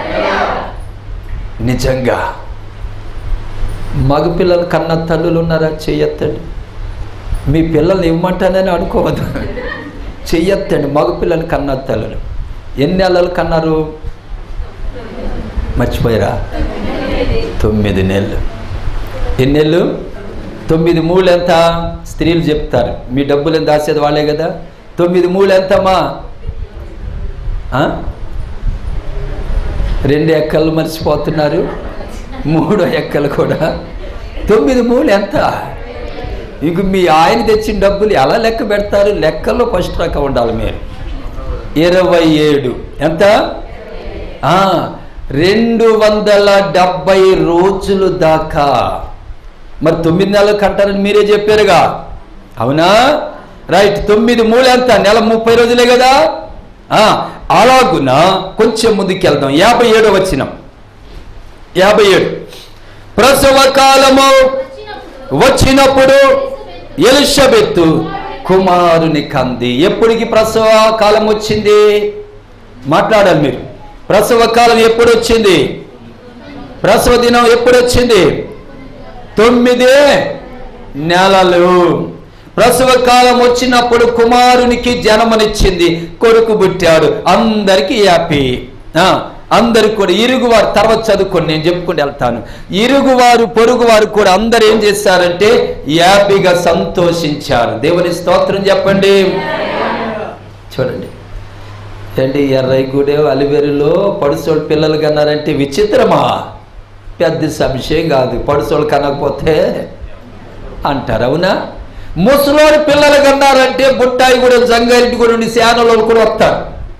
నిజంగా మగపిల్లలు కన్న తల్లులు ఉన్నారా చెయ్యొద్దండి మీ పిల్లల్ని ఇవ్వమంటానని అనుకోవద్దు చెయ్యొద్దండి మగపిల్లలు కన్న తల్లులు ఎన్ని నెలలు కన్నారు మర్చిపోయారా తొమ్మిది నెలలు ఎన్ని నెలలు తొమ్మిది మూడు ఎంత స్త్రీలు చెప్తారు మీ డబ్బులు ఎంత దాసేది వాళ్ళే కదా తొమ్మిది మూడు ఎంతమ్మా ఆ? రెండు ఎక్కలు మర్చిపోతున్నారు మూడో ఎక్కలు కూడా తొమ్మిది మూడు ఎంత ఇక మీ ఆయన తెచ్చిన డబ్బులు ఎలా లెక్క పెడతారు లెక్కల్లో ఫస్ట్ రకం ఉండాలి మీరు ఇరవై ఏడు ఎంత ఆ, రెండు వందల డెబ్బై రోజులు దాకా మరి తొమ్మిది నెలలు కంటారని మీరే చెప్పారుగా అవునా రైట్ తొమ్మిది మూడు ఎంత నెల ముప్పై రోజులే కదా ఆ, అలాగున కొంచెం ముందుకు వెళ్దాం యాభై ఏడో వచ్చినాం యాభై ఏడు ప్రసవ కాలము వచ్చినప్పుడు ఎలిషబెత్తు కుమారుని కంది ఎప్పటికి ప్రసవ కాలం వచ్చింది మాట్లాడాలి మీరు ప్రసవ కాలం ఎప్పుడు వచ్చింది ప్రసవ దినం ఎప్పుడు వచ్చింది తొమ్మిది నెలలు ప్రసవ కాలం వచ్చినప్పుడు కుమారునికి జన్మనిచ్చింది కొడుకు పుట్టాడు అందరికి హ్యాపీ ఆ, అందరికి కూడా ఇరుగువారు తర్వాత చదువుకొని నేను చెప్పుకుంటూ వెళ్తాను ఇరుగువారు పొరుగువారు కూడా అందరు ఏం చేశారంటే హ్యాపీగా సంతోషించారు దేవుని స్తోత్రం చెప్పండి చూడండి ఏంటి ఎర్రైగూడె అలివేరులో పడుసోళ్ళు పిల్లలు కన్నారంటే విచిత్రమా పెద్ద సంశయం కాదు పడుసోళ్ళు కనకపోతే అంటారు అవునా ముసలోని పిల్లలు కన్నారంటే బుట్టాయి కూడా జంగారెడ్డి కూడా ఉండి శానలో కూడా వస్తారు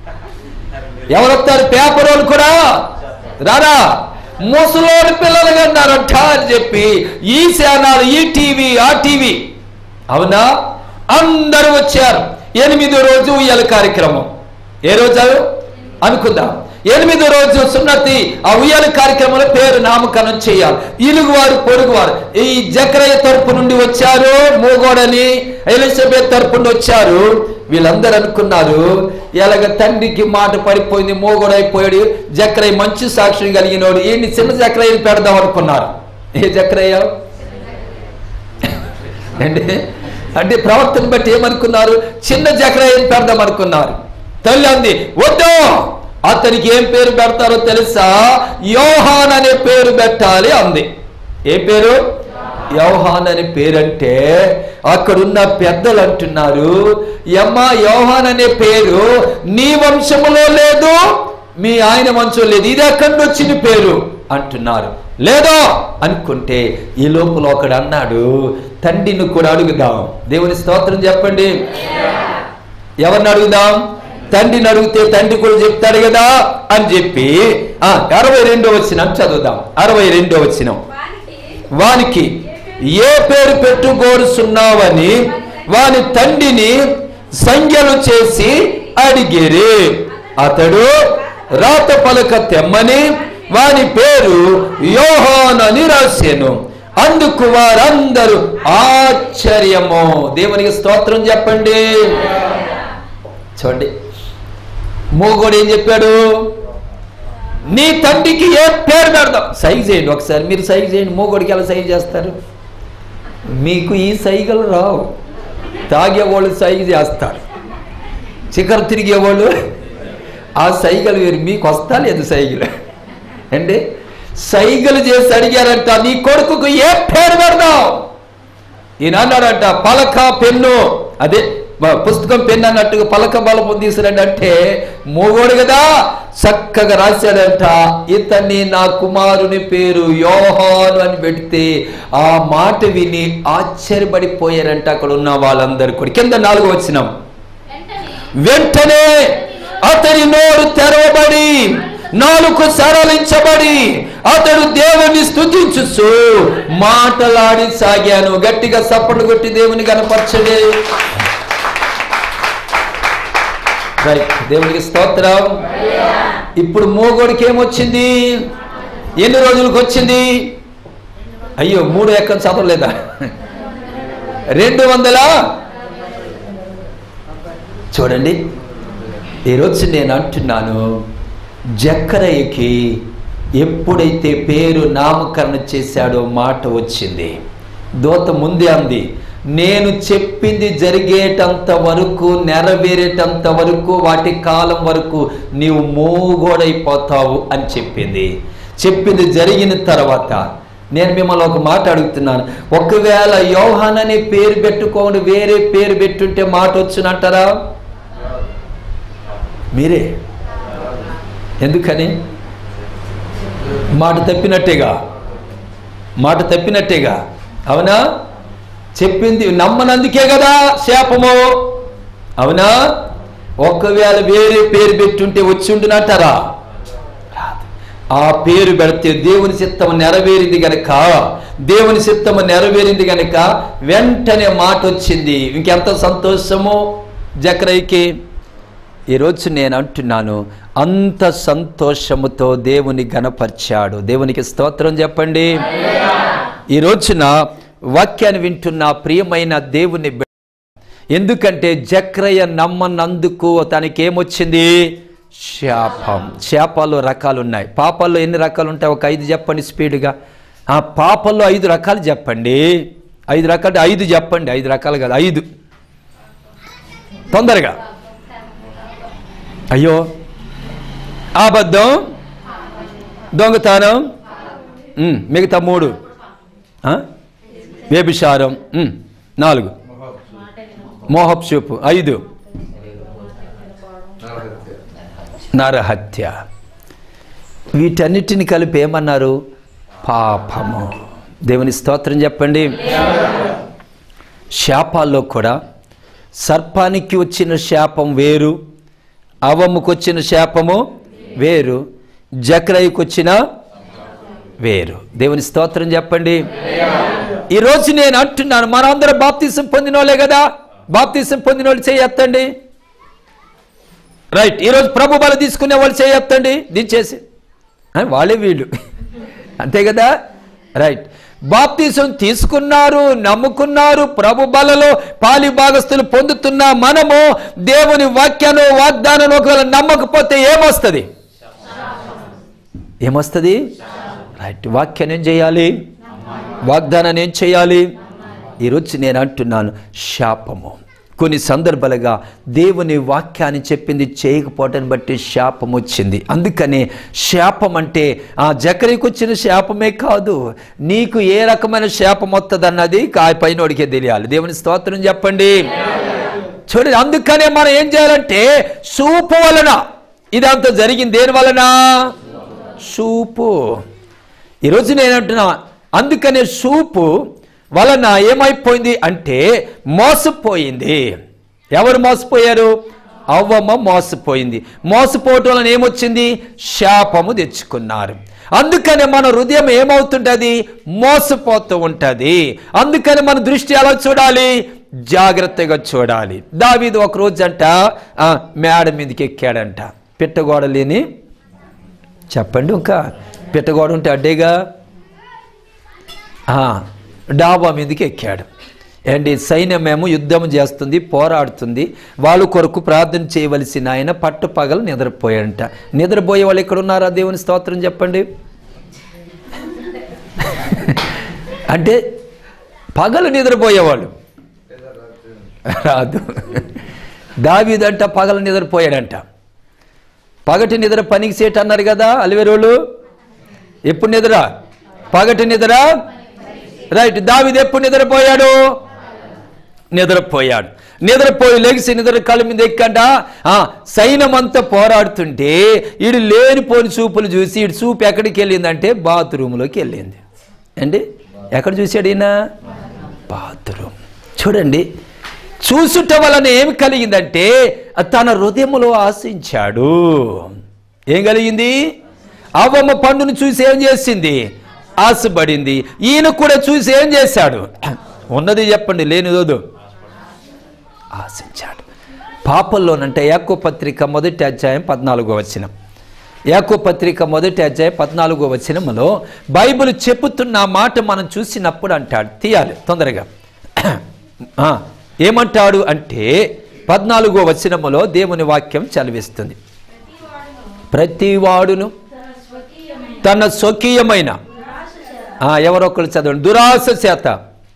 ఎవరు వస్తారు పేపర్ వాళ్ళు కూడా రారా ముసలోని పిల్లలు కన్నారంట అని చెప్పి ఈ శానాలు ఈ టీవీ ఆ టీవీ అవునా అందరూ వచ్చారు ఎనిమిదో రోజు ఉయ్యాల కార్యక్రమం ఏ రోజు అనుకుందాం ఎనిమిదో రోజు సున్నతి ఆ ఉయ్యాల కార్యక్రమంలో పేరు నామకరణం చేయాలి ఇలుగువారు పొరుగువారు ఈ జక్రయ్య తరపు నుండి వచ్చారు మూగోడని ఎలిజబెత్ తరపు నుండి వచ్చారు వీళ్ళందరూ అనుకున్నారు ఎలాగ తండ్రికి మాట పడిపోయింది మోగోడైపోయాడు జక్రయ్య మంచి సాక్షి కలిగినోడు ఈయన్ని చిన్న జక్రయ్యని పెడదాం అనుకున్నారు ఏ జక్రయ్య అంటే అంటే ప్రవర్తన బట్టి ఏమనుకున్నారు చిన్న జక్రయ్యని పెడదాం అనుకున్నారు తల్లి అంది వద్దు అతనికి ఏం పేరు పెడతారో తెలుసా యోహాన్ అనే పేరు పెట్టాలి అంది ఏ పేరు యోహాన్ అనే పేరంటే అక్కడున్న పెద్దలు అంటున్నారు యమ్మ యోహాన్ అనే పేరు నీ వంశములో లేదు మీ ఆయన వంశం లేదు ఇది ఎక్కడి నుంచి వచ్చిన పేరు అంటున్నారు లేదో అనుకుంటే ఈ లోపల ఒకడు అన్నాడు తండ్రిని కూడా అడుగుదాం దేవుని స్తోత్రం చెప్పండి ఎవరిని అడుగుదాం తండ్రిని అడిగితే తండ్రి కూడా చెప్తాడు కదా అని చెప్పి ఆ అరవై రెండో వచ్చిన చదువుదాం అరవై రెండో వచ్చినం వానికి వానికి ఏ పేరు పెట్టుకోరుచున్నావని వాని తండ్రిని సంజ్ఞలు చేసి అడిగిరి అతడు రాత పలక తెమ్మని వాని పేరు యోహాన్ అని రాశాను అందుకు వారందరూ ఆశ్చర్యము దేవునికి స్తోత్రం చెప్పండి చూడండి మూగోడు ఏం చెప్పాడు నీ తండ్రికి ఏ పేరు పెడదాం సైజ్ చేయండి ఒకసారి మీరు సైజ్ చేయండి మూగోడికి ఎలా సైజ్ చేస్తారు మీకు ఈ సైగలు రావు తాగేవాళ్ళు సైజ్ చేస్తారు చికర తిరిగేవాళ్ళు ఆ సైగలు వేరు మీకు వస్తా లేదు సైగలు అంటే సైగలు చేసి అడిగారంట నీ కొడుకుకు ఏ పేరు పెడదాం ఈయన అన్నాడంట పలక పెన్ను అదే మ- పుస్తకం పెన్ను అన్నట్టుగా పలక బలపం తీసుకురండి అంటే మూగోడు కదా చక్కగా రాశాడంట ఇతన్ని నా కుమారుని పేరు యోహాను అని పెడితే ఆ మాట విని ఆశ్చర్యపడిపోయారంట అక్కడ ఉన్న వాళ్ళందరూ కూడా కింద నాలుగు వచ్చినాం వెంటనే వెంటనే అతని నోరు తెరవబడి నాలుగు సరళించబడి అతడు దేవుని స్తుతించుచు మాటలాడి సాగాను గట్టిగా సప్పట్లు కొట్టి దేవుని కనపరచడే రైట్ దేవునికి స్తోత్రం ఇప్పుడు మూగోడికి ఏమొచ్చింది ఎన్ని రోజులకు వచ్చింది అయ్యో మూడు ఎక్కం చదవలేదా రెండు వందల చూడండి ఈరోజు నేను అంటున్నాను జక్కరయ్యకి ఎప్పుడైతే పేరు నామకరణ చేశాడో మాట వచ్చింది దోత ముందే అంది నేను చెప్పింది జరిగేటంత వరకు నెరవేరేటంత వరకు వాటి కాలం వరకు నీవు మూగోడైపోతావు అని చెప్పింది చెప్పింది జరిగిన తర్వాత నేను మిమ్మల్ని ఒక మాట అడుగుతున్నాను ఒకవేళ యోహాన్ అనే పేరు పెట్టుకోండి వేరే పేరు పెట్టుంటే మాట వచ్చునంటారా మీరే ఎందుకని మాట తప్పినట్టేగా మాట తప్పినట్టేగా అవునా చెప్పింది నమ్మనందుకే కదా శాపము అవునా ఒకవేళ వేరే పేరు పెట్టుంటే వచ్చి ఉండునంటారా రాదు. ఆ పేరు పెడితే దేవుని చిత్తము నెరవేరింది గనక దేవుని చిత్తము నెరవేరింది గనక వెంటనే మాట వచ్చింది ఇంకెంత సంతోషము జక్రైకి ఈరోజు నేను అంటున్నాను అంత సంతోషముతో దేవుని గణపరిచాడు దేవునికి స్తోత్రం చెప్పండి ఈ రోజున వాక్యాన్ని వింటున్న ప్రియమైన దేవుని బిడ్డ ఎందుకంటే జక్రయ్య నమ్మనందుకు తనకి ఏమొచ్చింది శాపం శాపాల్లో రకాలు ఉన్నాయి పాపాల్లో ఎన్ని రకాలు ఉంటాయి ఒక ఐదు చెప్పండి స్పీడ్గా ఆ పాపల్లో ఐదు రకాలు చెప్పండి ఐదు రకాలు ఐదు చెప్పండి ఐదు రకాలు కాదు ఐదు తొందరగా అయ్యో అబద్ధం దొంగతనం ఉమ్, మిగతా మూడు ఆ? వ్యభిచారం ఉమ్, నాలుగు మోహప్ చూపు ఐదు నరహత్య వీటన్నిటిని కలిపి ఏమన్నారు పాపము దేవుని స్తోత్రం చెప్పండి శాపాల్లో కూడా సర్పానికి వచ్చిన శాపం వేరు అవముకు వచ్చిన శాపము వేరు జక్రయ్యకు వచ్చిన వేరు దేవుని స్తోత్రం చెప్పండి ఈరోజు నేను అంటున్నాను మనందరం బాప్తీసం పొందిన వాళ్ళే కదా బాప్తీసం పొందిన వాళ్ళు చేయొత్తండి రైట్ ఈరోజు ప్రభు బల తీసుకునే వాళ్ళు చేయొత్తండి దించేసి ఆ, వాళ్ళే వీళ్ళు అంతే కదా రైట్ బాప్తీసం తీసుకున్నారు నమ్ముకున్నారు ప్రభు బలలో పాలి భాగస్తులు పొందుతున్న మనము దేవుని వాక్యాన్ని వాగ్దానం ఒకవేళ నమ్మకపోతే ఏమొస్తుంది ఏమొస్తుంది రైట్ వాక్యాన్ని ఏం చేయాలి వాగ్దానాన్ని ఏం చేయాలి ఈరోజు నేను అంటున్నాను శాపము కొన్ని సందర్భాలుగా దేవుని వాక్యాన్ని చెప్పింది చేయకపోవటాన్ని బట్టి శాపం వచ్చింది అందుకని శాపం అంటే ఆ జకరికి వచ్చిన శాపమే కాదు నీకు ఏ రకమైన శాపం వస్తుంది అన్నది ఆ పైనోడికే తెలియాలి దేవుని స్తోత్రం చెప్పండి చూడండి అందుకనే మనం ఏం చేయాలంటే సూపు వలన ఇదంతా జరిగింది దేని వలన సూపు ఈరోజు నేను అంటున్నా అందుకనే సూపు వలన ఏమైపోయింది అంటే మోసపోయింది ఎవరు మోసపోయారు అవ్వమ్మ మోసపోయింది మోసపోవటం వలన ఏమొచ్చింది శాపము తెచ్చుకున్నారు అందుకనే మన హృదయం ఏమవుతుంటది మోసపోతూ ఉంటుంది అందుకని మన దృష్టి ఎలా చూడాలి జాగ్రత్తగా చూడాలి దావీదు ఒక రోజు అంట ఆ, మేడ మీదకి ఎక్కాడంట పిట్టగోడ లేని చెప్పండి ఇంకా పిట్టగోడ ఉంటే అడ్డేగా ఆ, డాబా మీదకి ఎక్కాడు ఏంటి సైన్యమేమో యుద్ధం చేస్తుంది పోరాడుతుంది వాళ్ళ కొరకు ప్రార్థన చేయవలసిన ఆయన పట్టుపగలు నిద్రపోయాడంట నిద్రపోయే వాళ్ళు ఎక్కడ ఉన్నారా దేవుని స్తోత్రం చెప్పండి అంటే పగలు నిద్రపోయేవాళ్ళు రాదు దావీదంట పగలు నిద్రపోయాడంట పగటి నిద్ర పనికి సేట్ అన్నారు కదా అలివేరోళ్ళు ఎప్పుడు నిద్ర పగటి నిద్ర రైట్ దావిది ఎప్పుడు నిద్రపోయాడు నిద్రపోయాడు నిద్రపోయి లెగిసి నిద్ర కళ్ళ మీద ఎక్కంట ఆ, సైన్యమంతా పోరాడుతుంటే ఈడు లేనిపోని చూపులు చూసి ఈడు చూపు ఎక్కడికి వెళ్ళిందంటే బాత్రూంలోకి వెళ్ళింది అండి ఎక్కడ చూశాడు ఈయన బాత్రూమ్ చూడండి చూసుట వలన ఏమి కలిగిందంటే తన హృదయములో ఆశించాడు ఏం కలిగింది అవ్వమ్మ పండును చూసి ఏం చేసింది ఆశపడింది ఈయన కూడా చూసి ఏం చేశాడు ఉన్నది చెప్పండి లేనిదోదు ఆశించాడు పాపల్లోనంటే యాకో పత్రిక మొదటి అధ్యాయం పద్నాలుగో వచనం యాకో పత్రిక మొదటి అధ్యాయం పద్నాలుగో వచనములో బైబిల్ చెప్పుతున్న ఆ మాట మనం చూసినప్పుడు అంటాడు తీయాలి తొందరగా ఆ, ఏమంటాడు అంటే పద్నాలుగో వచనములో దేవుని వాక్యం చదివిస్తుంది ప్రతి వాడును తన స్వకీయమైన ఆ, ఎవరొకరు చదవండి దురాశ చేత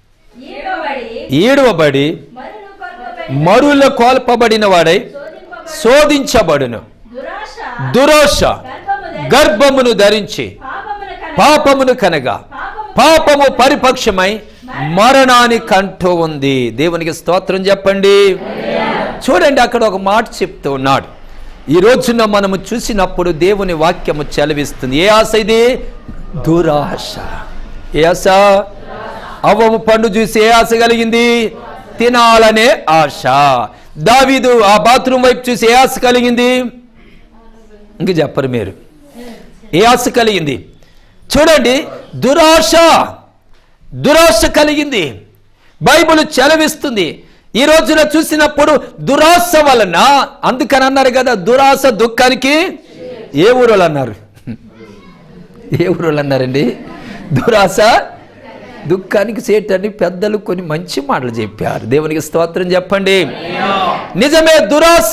ఈడవబడి మరుల కోల్పబడిన వాడై శోధించబడును దురోష గర్భమును ధరించి పాపమును కనగా పాపము పరిపక్షమై మరణానికి అంటూ ఉంది దేవునికి స్తోత్రం చెప్పండి చూడండి అక్కడ ఒక మాట చెప్తూ ఉన్నాడు ఈ రోజున మనము చూసినప్పుడు దేవుని వాక్యము చలవిస్తుంది ఏ ఆశ ఇది దురాశ ఏ ఆశ అవ్వము పండు చూసి ఏ ఆశ కలిగింది తినాలనే ఆశ దావీదు ఆ బాత్రూమ్ వైపు చూసి ఏ ఆశ కలిగింది ఇంక చెప్పరు మీరు ఏ ఆశ కలిగింది చూడండి దురాశ దురాశ కలిగింది బైబిల్ చెలవిస్తుంది ఈ రోజున చూసినప్పుడు దురాశ వలన అందుకని అన్నారు కదా దురాశ దుఃఖానికి ఏ ఊరోళ్ళు అన్నారు ఏ ఊరోళ్ళు అన్నారండి దురాశ దుఃఖానికి సేటని పెద్దలు కొన్ని మంచి మాటలు చెప్పారు దేవునికి స్తోత్రం చెప్పండి నిజమే దురాశ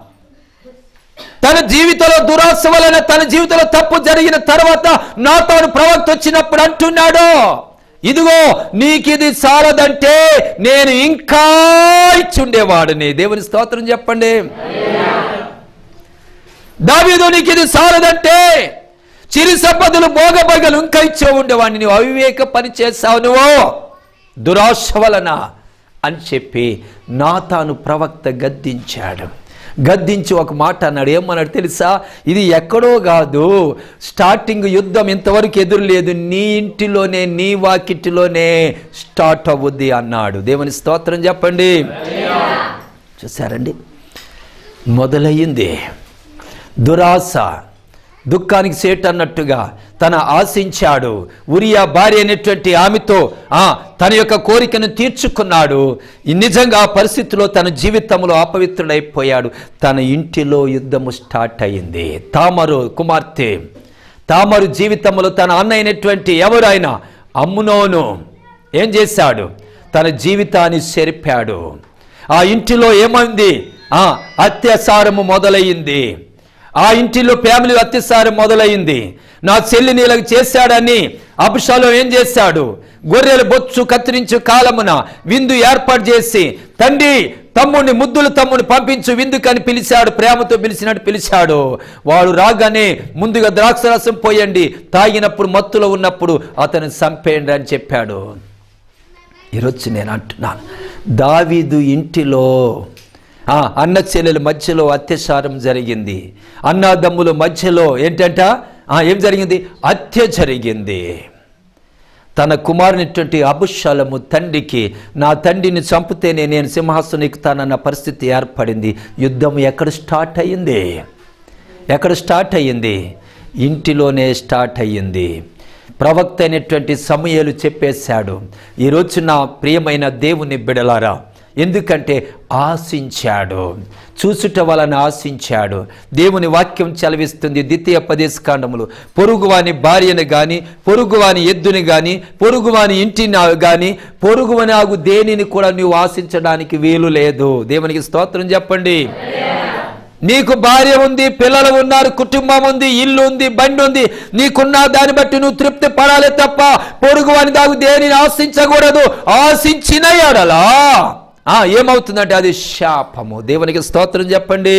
తన జీవితంలో దురాశ వలన తన జీవితంలో తప్పు జరిగిన తర్వాత నాతోను ప్రవక్త వచ్చినప్పుడు అంటున్నాడు ఇదిగో నీకు ఇది చాలదంటే నేను ఇంకా ఇచ్చుండేవాడిని దేవుని స్తోత్రం చెప్పండి దావీదు నీకు ఇది చాలదంటే చిరు సంపదలు భోగభగలు ఇంకా ఇచ్చే ఉండేవాడిని నువ్వు అవివేక పని చేస్తావు నువ్వు దురాశ వలన అని చెప్పి నా తాను ప్రవక్త గద్దించాడు గద్దించి ఒక మాట అన్నాడు ఏమన్నాడు తెలుసా ఇది ఎక్కడో కాదు స్టార్టింగ్ యుద్ధం ఇంతవరకు ఎదురు లేదు నీ ఇంటిలోనే నీ వాకిటిలోనే స్టార్ట్ అవ్వుద్ది అన్నాడు దేవుని స్తోత్రం చెప్పండి చూసారండి మొదలయ్యింది దురాశ దుఃఖానికి సేట్ అన్నట్టుగా తన ఆశించాడు ఉరియా భార్య అయినటువంటి ఆమెతో ఆ తన యొక్క కోరికను తీర్చుకున్నాడు ఈ నిజంగా ఆ పరిస్థితిలో తన జీవితంలో అపవిత్రుడైపోయాడు తన ఇంటిలో యుద్ధము స్టార్ట్ అయింది తామరు కుమార్తె తామరు జీవితంలో తన అన్న అయినటువంటి ఎవరైనా అమ్మునోను ఏం చేశాడు తన జీవితాన్ని చెరిపాడు ఆ ఇంటిలో ఏమైంది ఆ అత్యాచారము మొదలయ్యింది ఆ ఇంటిలో ఫ్యామిలీ అత్యసారి మొదలైంది నా చెల్లిని ఇలాగ చేశాడని అభిషాలో ఏం చేశాడు గొర్రెల బొచ్చు కత్తిరించు కాలమున విందు ఏర్పాటు చేసి తండ్రి తమ్ముడిని ముద్దులు తమ్ముడిని పంపించు విందుకని పిలిచాడు ప్రేమతో పిలిచినట్టు పిలిచాడు వాడు రాగానే ముందుగా ద్రాక్షరసం పోయండి తాగినప్పుడు మత్తులో ఉన్నప్పుడు అతను చంపేయండి అని చెప్పాడు ఈరోజు నేను అంటున్నాను దావీదు ఇంటిలో ఆ, అన్న చెల్లెల మధ్యలో అత్యాచారం జరిగింది అన్నదమ్ముల మధ్యలో ఏంటంట ఆ, ఏం జరిగింది హత్య జరిగింది తన కుమారునిటువంటి అబుషలము తండ్రికి నా తండ్రిని చంపితేనే నేను సింహాసనం ఎక్కుతానన్న పరిస్థితి ఏర్పడింది యుద్ధం ఎక్కడ స్టార్ట్ అయ్యింది ఎక్కడ స్టార్ట్ అయ్యింది ఇంటిలోనే స్టార్ట్ అయ్యింది ప్రవక్త అయినటువంటి సమయాలు చెప్పేశాడు ఈరోజు నా ప్రియమైన దేవుని బిడలారా ఎందుకంటే ఆశించాడు చూసుట వలన ఆశించాడు దేవుని వాక్యం చలవిస్తుంది ద్వితీయ పదేశకాండములు పొరుగువాని భార్యను గాని పొరుగువాని ఎద్దుని గాని పొరుగువాని ఇంటిని గాని పొరుగువని ఆగు దేనిని కూడా నువ్వు ఆశించడానికి వీలు లేదు దేవునికి స్తోత్రం చెప్పండి నీకు భార్య ఉంది పిల్లలు ఉన్నారు కుటుంబం ఉంది ఇల్లు ఉంది బండి ఉంది నీకున్న దాన్ని బట్టి నువ్వు తృప్తి పడాలి తప్ప పొరుగు అని దాగు దేనిని ఆశించకూడదు ఆశించిన ఎడలా ఆ ఏమవుతుందంటే అది శాపము దేవునికి స్తోత్రం చెప్పండి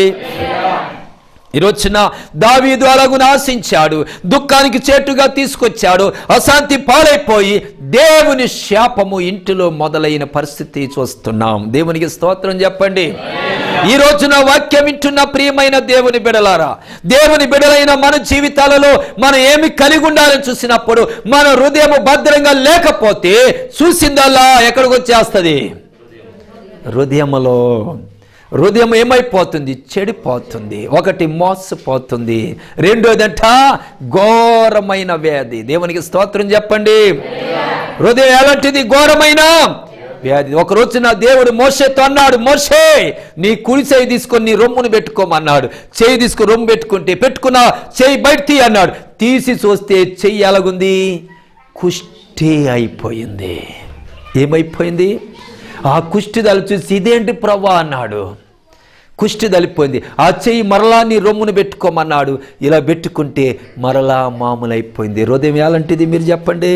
ఈరోజున దావీదు అలాగున ఆశించాడు దుఃఖానికి చేటుగా తీసుకొచ్చాడు అశాంతి పాలైపోయి దేవుని శాపము ఇంటిలో మొదలైన పరిస్థితి చూస్తున్నాం దేవునికి స్తోత్రం చెప్పండి ఈ రోజున వాక్యం వింటున్న ప్రియమైన దేవుని బిడలారా దేవుని బిడలైన మన జీవితాలలో మనం ఏమి కలిగి ఉండాలని చూసినప్పుడు మన హృదయం భద్రంగా లేకపోతే చూసిందల్లా ఎక్కడికి వచ్చేస్తుంది హృదయములో హృదయం ఏమైపోతుంది చెడిపోతుంది ఒకటి మోసపోతుంది రెండోదంట ఘోరమైన వ్యాధి దేవునికి స్తోత్రం చెప్పండి హృదయం ఎలాంటిది ఘోరమైన వ్యాధి ఒక రోజు నా దేవుడు మోసేతో అన్నాడు మోసే నీ కుడి చేయి తీసుకొని నీ రొమ్మును పెట్టుకోమన్నాడు చేయి తీసుకొని రొమ్ము పెట్టుకుంటే పెట్టుకున్న చేయి బయట తీ అన్నాడు తీసి చూస్తే చెయ్యి ఎలాగుంది కుష్టి అయిపోయింది ఏమైపోయింది ఆ కుష్టి దళ చూసి ఇదేంటి ప్రభా అన్నాడు కుష్టి దలిపోయింది ఆ చెయ్యి మరలా నీ రొమ్మును పెట్టుకోమన్నాడు ఇలా పెట్టుకుంటే మరలా మామూలైపోయింది హృదయం ఎలాంటిది మీరు చెప్పండి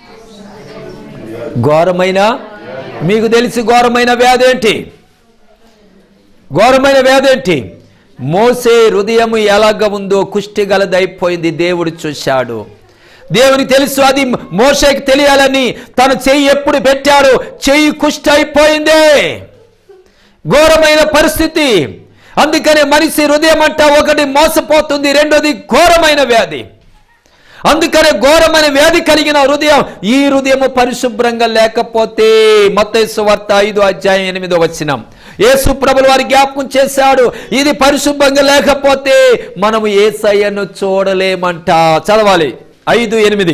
ఘోరమైన మీకు తెలిసి ఘోరమైన వ్యాధి ఏంటి ఘోరమైన వ్యాధి ఏంటి మోసే హృదయం ఎలాగ ఉందో కుష్టి గలదైపోయింది దేవుడు చూశాడు దేవునికి తెలుసు అది మోసేకి తెలియాలని తన చెయ్యి ఎప్పుడు పెట్టాడు చెయ్యి కుష్టి అయిపోయింది ఘోరమైన పరిస్థితి అందుకనే మనిషి హృదయం అంట ఒకటి మోసపోతుంది రెండోది ఘోరమైన వ్యాధి అందుకనే ఘోరమైన వ్యాధి కలిగిన హృదయం ఈ హృదయము పరిశుభ్రంగా లేకపోతే మత్తైసు వార్త ఐదు అధ్యాయం ఎనిమిదో వచ్చినాం యేసు ప్రభులు వారి జ్ఞాపకం చేశాడు ఇది పరిశుభ్రంగా లేకపోతే మనము ఏసయ్యను చూడలేమంట చదవాలి ఐదు ఎనిమిది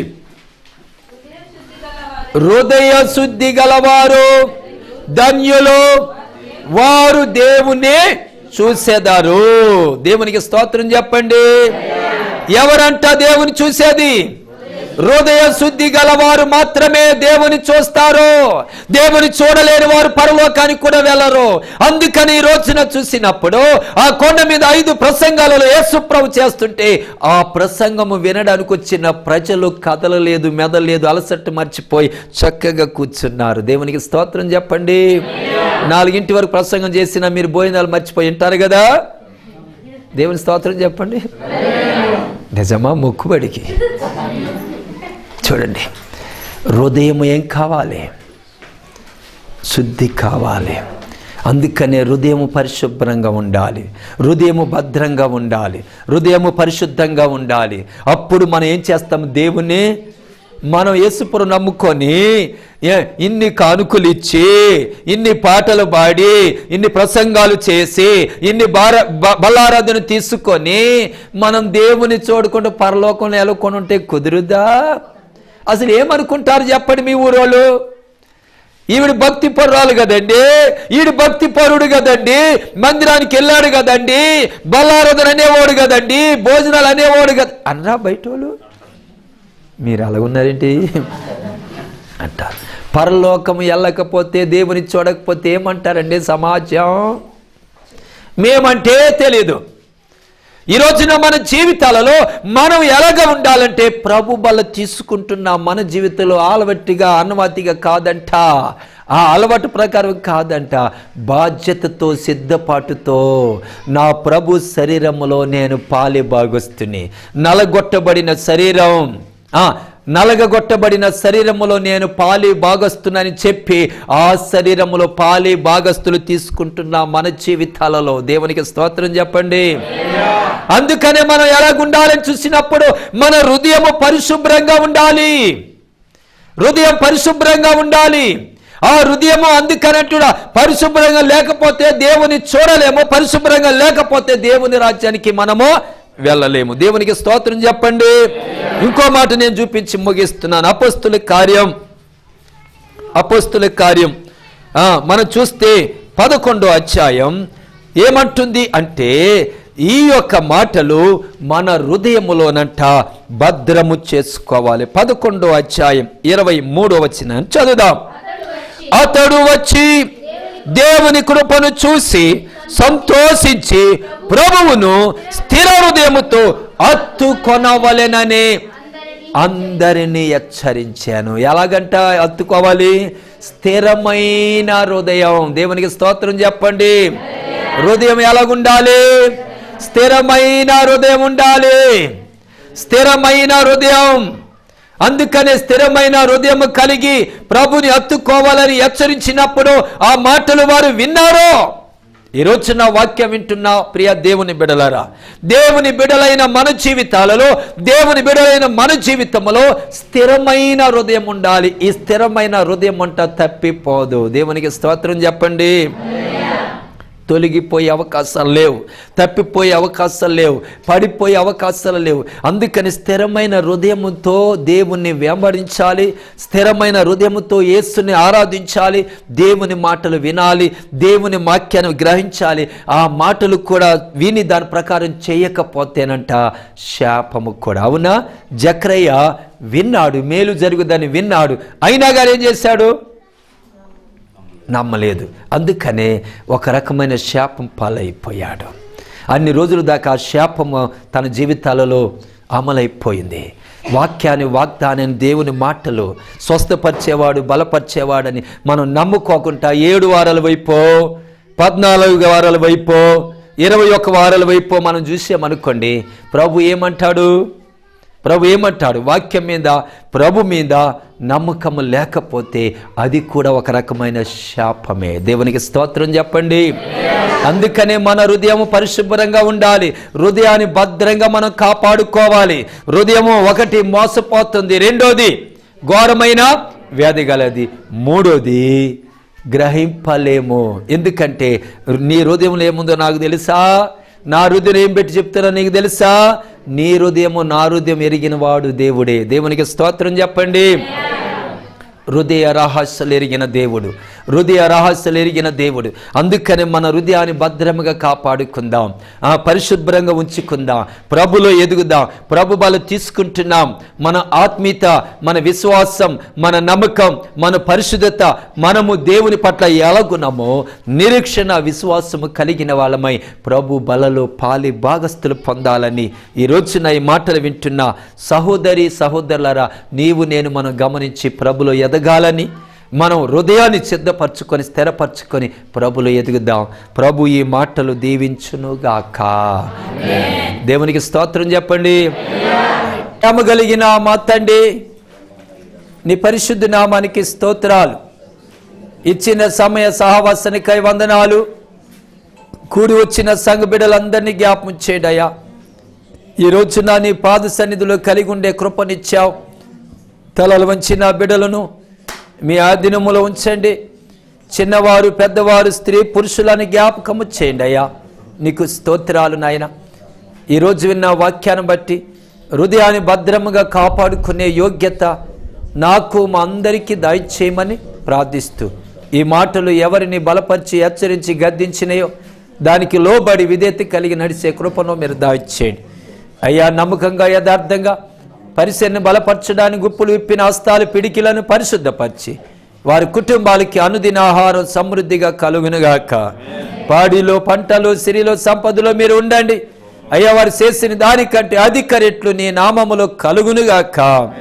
హృదయ శుద్ధి గలవారు ధన్యులు వారు దేవుని చూసేదారు దేవునికి స్తోత్రం చెప్పండి ఎవరంట దేవుని చూసేది హృదయ శుద్ధి గలవారు మాత్రమే దేవుని చూస్తారు దేవుని చూడలేని వారు పరలోకానికి కూడా వెళ్ళరు అందుకని ఈ రోజున చూసినప్పుడు ఆ కొండ మీద ఐదు ప్రసంగాలలో యేసుప్రభు చేస్తుంటే ఆ ప్రసంగము వినడానికి వచ్చిన ప్రజలు కదలలేదు మెదలేదు అలసట్టు మర్చిపోయి చక్కగా కూర్చున్నారు దేవునికి స్తోత్రం చెప్పండి నాలుగింటి వరకు ప్రసంగం చేసినా మీరు భోజనాలు మర్చిపోయి ఉంటారు కదా దేవుని స్తోత్రం చెప్పండి నిజమా మొక్కుబడికి చూడండి హృదయం ఏం కావాలి శుద్ధి కావాలి అందుకనే హృదయము పరిశుభ్రంగా ఉండాలి హృదయము భద్రంగా ఉండాలి హృదయము పరిశుద్ధంగా ఉండాలి అప్పుడు మనం ఏం చేస్తాం దేవుని మనం యేసుపురు నమ్ముకొని ఏ- ఇన్ని కానుకలు ఇచ్చి ఇన్ని పాటలు పాడి ఇన్ని ప్రసంగాలు చేసి ఇన్ని బార బ- బలారాధన తీసుకొని మనం దేవుని చూడకుండా పరలోకంలో ఎలుకొని ఉంటే కుదురుదా అసలు ఏమనుకుంటారు చెప్పండి మీ ఊరోళ్ళు ఈవిడ భక్తి పరురాలు కదండి ఈడు భక్తి పరుడు కదండి మందిరానికి వెళ్ళాడు కదండి బల్లారాధన అనేవాడు కదండి భోజనాలు అనేవాడు కదా అన్నా బయట వాళ్ళు మీరు అలా ఉన్నారేంటి అంటారు పరలోకం వెళ్ళకపోతే దేవుని చూడకపోతే ఏమంటారండి సమాజం మేమంటే తెలీదు ఈ రోజున మన జీవితాలలో మనం ఎలాగ ఉండాలంటే ప్రభు బల తీసుకుంటున్న మన జీవితంలో ఆలవట్టిగా అనుమతిగా కాదంట ఆ అలవాటు ప్రకారం కాదంట బాధ్యతతో సిద్ధపాటుతో నా ప్రభు శరీరములో నేను పాలి భాగస్తుని నలగొట్టబడిన శరీరం ఆ, నలగగొట్టబడిన శరీరములో నేను పాలి భాగస్తునని చెప్పి ఆ శరీరములో పాలి భాగస్తులు తీసుకుంటున్న మన జీవితాలలో దేవునికి స్తోత్రం చెప్పండి అందుకనే మనం ఎలాగుండాలని చూసినప్పుడు మన హృదయము పరిశుభ్రంగా ఉండాలి హృదయం పరిశుభ్రంగా ఉండాలి ఆ హృదయము అందుకనట్టుడా పరిశుభ్రంగా లేకపోతే దేవుని చూడలేము పరిశుభ్రంగా లేకపోతే దేవుని రాజ్యానికి మనము వెళ్ళలేము దేవునికి స్తోత్రం చెప్పండి ఇంకో మాట నేను చూపించి ముగిస్తున్నాను అపస్తుల కార్యం అపస్తుల కార్యం ఆ, మనం చూస్తే పదకొండో అధ్యాయం ఏమంటుంది అంటే ఈ యొక్క మాటలు మన హృదయములోనంట భద్రము చేసుకోవాలి పదకొండో అధ్యాయం ఇరవై మూడో వచ్చిన చదువుదాం అతడు అతడు వచ్చి వచ్చి దేవుని కృపను చూసి సంతోషించి ప్రభువును స్థిర హృదయముతో అత్తుకొనవలెనని అందరినీ అందరినీ హెచ్చరించాను ఎలాగంట అత్తుకోవాలి స్థిరమైన హృదయం దేవునికి స్తోత్రం చెప్పండి హృదయం ఎలాగుండాలి స్థిరమైన హృదయం ఉండాలి స్థిరమైన హృదయం అందుకనే స్థిరమైన హృదయం కలిగి ప్రభుని అత్తుకోవాలని హెచ్చరించినప్పుడు ఆ మాటలు వారు విన్నారు ఈ రోజు నా వాక్యం వింటున్న ప్రియ దేవుని బిడలరా దేవుని బిడలైన మన జీవితాలలో దేవుని బిడలైన మన జీవితంలో స్థిరమైన హృదయం ఉండాలి ఈ స్థిరమైన హృదయం అంట తప్పిపోదు దేవునికి స్తోత్రం చెప్పండి తొలగిపోయే అవకాశాలు లేవు తప్పిపోయే అవకాశాలు లేవు పడిపోయే అవకాశాలు లేవు అందుకని స్థిరమైన హృదయముతో దేవుణ్ణి వెంబడించాలి స్థిరమైన హృదయముతో యేసుని ఆరాధించాలి దేవుని మాటలు వినాలి దేవుని వాక్యాన్ని గ్రహించాలి ఆ మాటలు కూడా విని దాని ప్రకారం చేయకపోతేనంట శాపము కూడా అవునా జక్రయ్య విన్నాడు మేలు జరుగుదని విన్నాడు అయినా కానీ ఏం చేశాడు నమ్మలేదు అందుకనే ఒక రకమైన శాపం పాలైపోయాడు అన్ని రోజుల దాకా ఆ శాపము తన జీవితాలలో అమలైపోయింది వాక్యాన్ని వాగ్దానం దేవుని మాటలు స్వస్థపరిచేవాడు బలపరిచేవాడని మనం నమ్ముకోకుండా ఏడు వారాల వైపో పద్నాలుగు వారాల వైపో ఇరవై ఒక్క వారాల వైపో మనం చూసామనుకోండి ప్రభు ఏమంటాడు ప్రభు ఏమంటాడు వాక్యం మీద ప్రభు మీద నమ్మకము లేకపోతే అది కూడా ఒక రకమైన శాపమే దేవునికి స్తోత్రం చెప్పండి అందుకనే మన హృదయం పరిశుభ్రంగా ఉండాలి హృదయాన్ని భద్రంగా మనం కాపాడుకోవాలి హృదయము ఒకటి మోసపోతుంది రెండోది ఘోరమైన వ్యాధి గలది మూడోది గ్రహింపలేము ఎందుకంటే నీ హృదయంలో ఏముందో నాకు తెలుసా నా హృదయం ఏం పెట్టి చెప్తారో నీకు తెలుసా నీ హృదయము నా హృదయం ఎరిగిన వాడు దేవుడే దేవునికి స్తోత్రం చెప్పండి హృదయ రహస్యలు ఎరిగిన దేవుడు హృదయ రహస్యలు ఎరిగిన దేవుడు అందుకని మన హృదయాన్ని భద్రముగా కాపాడుకుందాం ఆ పరిశుభ్రంగా ఉంచుకుందాం ప్రభులో ఎదుగుదాం ప్రభు బలు తీసుకుంటున్నాం మన ఆత్మీయత మన విశ్వాసం మన నమ్మకం మన పరిశుద్ధత మనము దేవుని పట్ల ఎలాగున్నామో నిరీక్షణ విశ్వాసము కలిగిన వాళ్ళమై ప్రభు బలలో పాలి భాగస్థులు పొందాలని ఈ రోజున ఈ మాటలు వింటున్న సహోదరి సహోదరులరా నీవు నేను మనం గమనించి ప్రభులో ఎదగాలని మనం హృదయాన్ని సిద్ధపరచుకొని స్థిరపరచుకొని ప్రభులో ఎదుగుదాం ప్రభు ఈ మాటలు దీవించునుగాక దేవునికి స్తోత్రం చెప్పండి ప్రేమ కలిగిన మా తండ్రి నీ పరిశుద్ధ నామానికి స్తోత్రాలు ఇచ్చిన సమయ సహవాసనికై వందనాలు కూడి వచ్చిన సంఘ బిడ్డలందరినీ జ్ఞాపం చేయడయ్యా ఈ రోజున నీ పాద సన్నిధిలో కలిగి ఉండే కృపనిచ్చావు తలలు వంచిన బిడ్డలను మీ ఆధీనములో ఉంచండి చిన్నవారు పెద్దవారు స్త్రీ పురుషులని జ్ఞాపకము చేయండి అయ్యా నీకు స్తోత్రాలు నాయన ఈరోజు విన్న వాక్యాన్ని బట్టి హృదయాన్ని భద్రముగా కాపాడుకునే యోగ్యత నాకు మా అందరికీ దయచేయమని ప్రార్థిస్తూ ఈ మాటలు ఎవరిని బలపరిచి హెచ్చరించి గద్దించినాయో దానికి లోబడి విధేత కలిగి నడిచే కృపను మీరు దాయిచ్చేయండి అయ్యా నమ్మకంగా యథార్థంగా పరిసరని బలపరచడానికి గుప్పులు విప్పిన హస్తాలు పిడికిలను పరిశుద్ధపరిచి వారి కుటుంబాలకి అనుదిన ఆహారం సమృద్ధిగా కలుగునుగాక పాడిలో పంటలు సిరిలో సంపదలో మీరు ఉండండి అయ్యా వారు చేసిన దానికంటే అధిక రెట్లు నీ నామములో కలుగునుగాక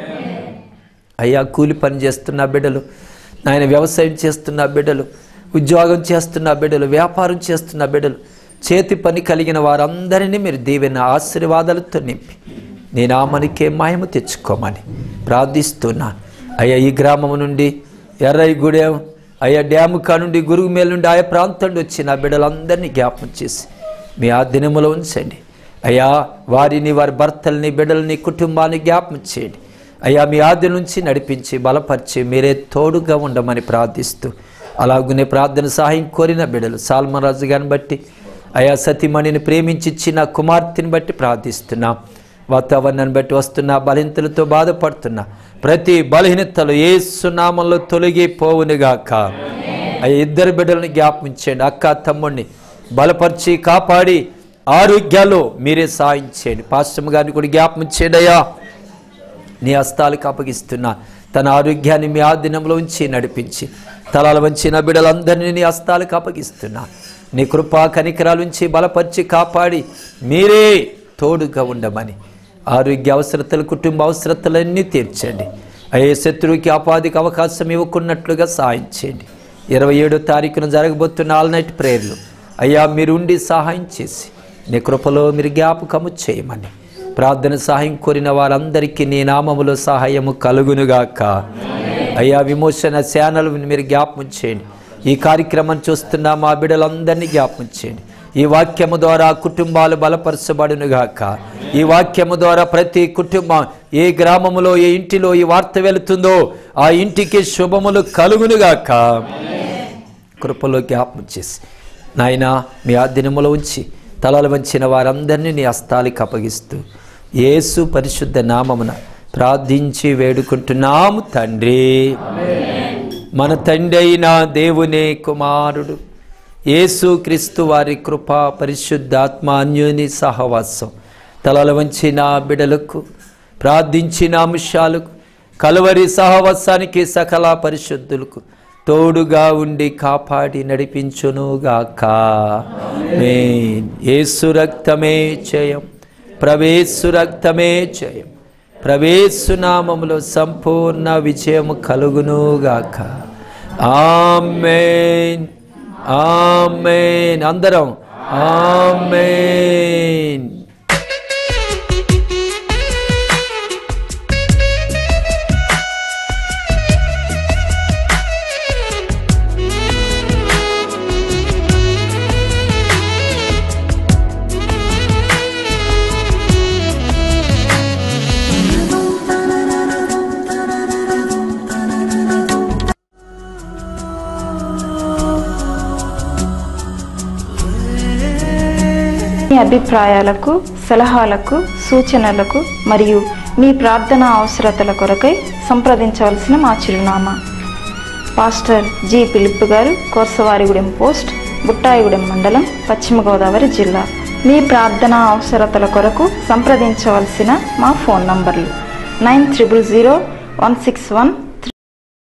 అయ్యా కూలి పని చేస్తున్న బిడ్డలు నాయన వ్యవసాయం చేస్తున్న బిడ్డలు ఉద్యోగం చేస్తున్న బిడ్డలు వ్యాపారం చేస్తున్న బిడ్డలు చేతి పని కలిగిన వారందరినీ మీరు దీవెన ఆశీర్వాదాలతో నింపి నీ నామనికే మాయము తెచ్చుకోమని ప్రార్థిస్తున్నాను అయ్యా ఈ గ్రామం నుండి ఎర్రయ్యగూడెం అయ్యా డ్యాము కా నుండి గురుగుమేల నుండి ఆయా ప్రాంతం నుండి వచ్చిన బిడ్డలందరినీ జ్ఞాపం చేసి మీ ఆ దినములో ఉంచండి అయ్యా వారిని వారి భర్తల్ని బిడ్డల్ని కుటుంబాన్ని జ్ఞాపం చేయండి అయ్యా మీ ఆది నుంచి నడిపించి బలపరిచి మీరే తోడుగా ఉండమని ప్రార్థిస్తూ అలాగునే ప్రార్థన సహాయం కోరిన బిడ్డలు సాల్మన్ రాజు గారిని బట్టి అయా సతీమణిని ప్రేమించి ఇచ్చిన కుమార్తెని బట్టి ప్రార్థిస్తున్నాం వాతావరణాన్ని బట్టి వస్తున్న బలహీనతలతో బాధపడుతున్నా ప్రతి బలహీనతలు ఏ సునామంలో తొలగిపోవునుగాక అయ్యా ఇద్దరు బిడ్డలను జ్ఞాపించండి అక్క తమ్ముడిని బలపరిచి కాపాడి ఆరోగ్యాలు మీరే సాయం చేయండి పాశ్రమ గారిని కూడా జ్ఞాపం చేయండి అయ్యా నీ హస్తాలకు అప్పగిస్తున్నా తన ఆరోగ్యాన్ని మీ ఆధీనంలో ఉంచి నడిపించి తలాల వంచిన బిడ్డలందరినీ నీ హస్తాలకు అప్పగిస్తున్నా నీ కృపా కనికరాల నుంచి బలపరిచి కాపాడి మీరే తోడుగా ఉండమని ఆరోగ్య అవసరతలు కుటుంబ అవసరతలన్నీ తీర్చండి అయ్యే శత్రువుకి అపాధికి అవకాశం ఇవ్వకున్నట్లుగా సాయం చేయండి ఇరవై ఏడో తారీఖున జరగబోతున్న ఆల్ నైట్ ప్రేయర్లు అయ్యా మీరుండి సహాయం చేసి నీ కృపలో మీరు జ్ఞాపకము చేయమని ప్రార్థన సహాయం కోరిన వారందరికీ నీ నామములో సహాయము కలుగునుగాక అయ్యా విమోచన ఛానల్ మీరు జ్ఞాపకం చేయండి ఈ కార్యక్రమం చూస్తున్న మా బిడ్డలందరినీ జ్ఞాపకం చేయండి ఈ వాక్యము ద్వారా కుటుంబాలు బలపరచబడునుగాక ఈ వాక్యము ద్వారా ప్రతి కుటుంబం ఏ గ్రామములో ఏ ఇంటిలో ఈ వార్త వెళుతుందో ఆ ఇంటికి శుభములు కలుగునుగాక కృపలో జ్ఞాపం చేసి నాయన మీ ఆధీనములో ఉంచి తలలు వంచిన వారందరినీ నీ హస్తాలకు అప్పగిస్తూ యేసు పరిశుద్ధ నామమున ప్రార్థించి వేడుకుంటున్నాము తండ్రి మన తండ్రి అయిన దేవునే కుమారుడు యేసు క్రీస్తు వారి కృప పరిశుద్ధాత్మ అన్యోని సహవాసం తలలు వంచిన బిడలకు ప్రార్థించిన అంశాలకు కలవరి సహవాసానికి సకల పరిశుద్ధులకు తోడుగా ఉండి కాపాడి నడిపించునుగాక మేన్ యేసు రక్తమే జయం ప్రవేశు రక్తమే జయం ప్రవేశు నామములో సంపూర్ణ విజయము కలుగునుగాక ఆమెన్ ఆమెన్ అందరం ఆమెన్ మీ అభిప్రాయాలకు సలహాలకు సూచనలకు మరియు మీ ప్రార్థన అవసరతల కొరకై సంప్రదించవలసిన మా చిరునామా పాస్టర్ జి పిలుపు గారు కోర్సవారిగూడెం పోస్ట్ బుట్టాయిగూడెం మండలం పశ్చిమ గోదావరి జిల్లా మీ ప్రార్థన అవసరతల కొరకు సంప్రదించవలసిన మా ఫోన్ నంబర్లు nine triple zero one six one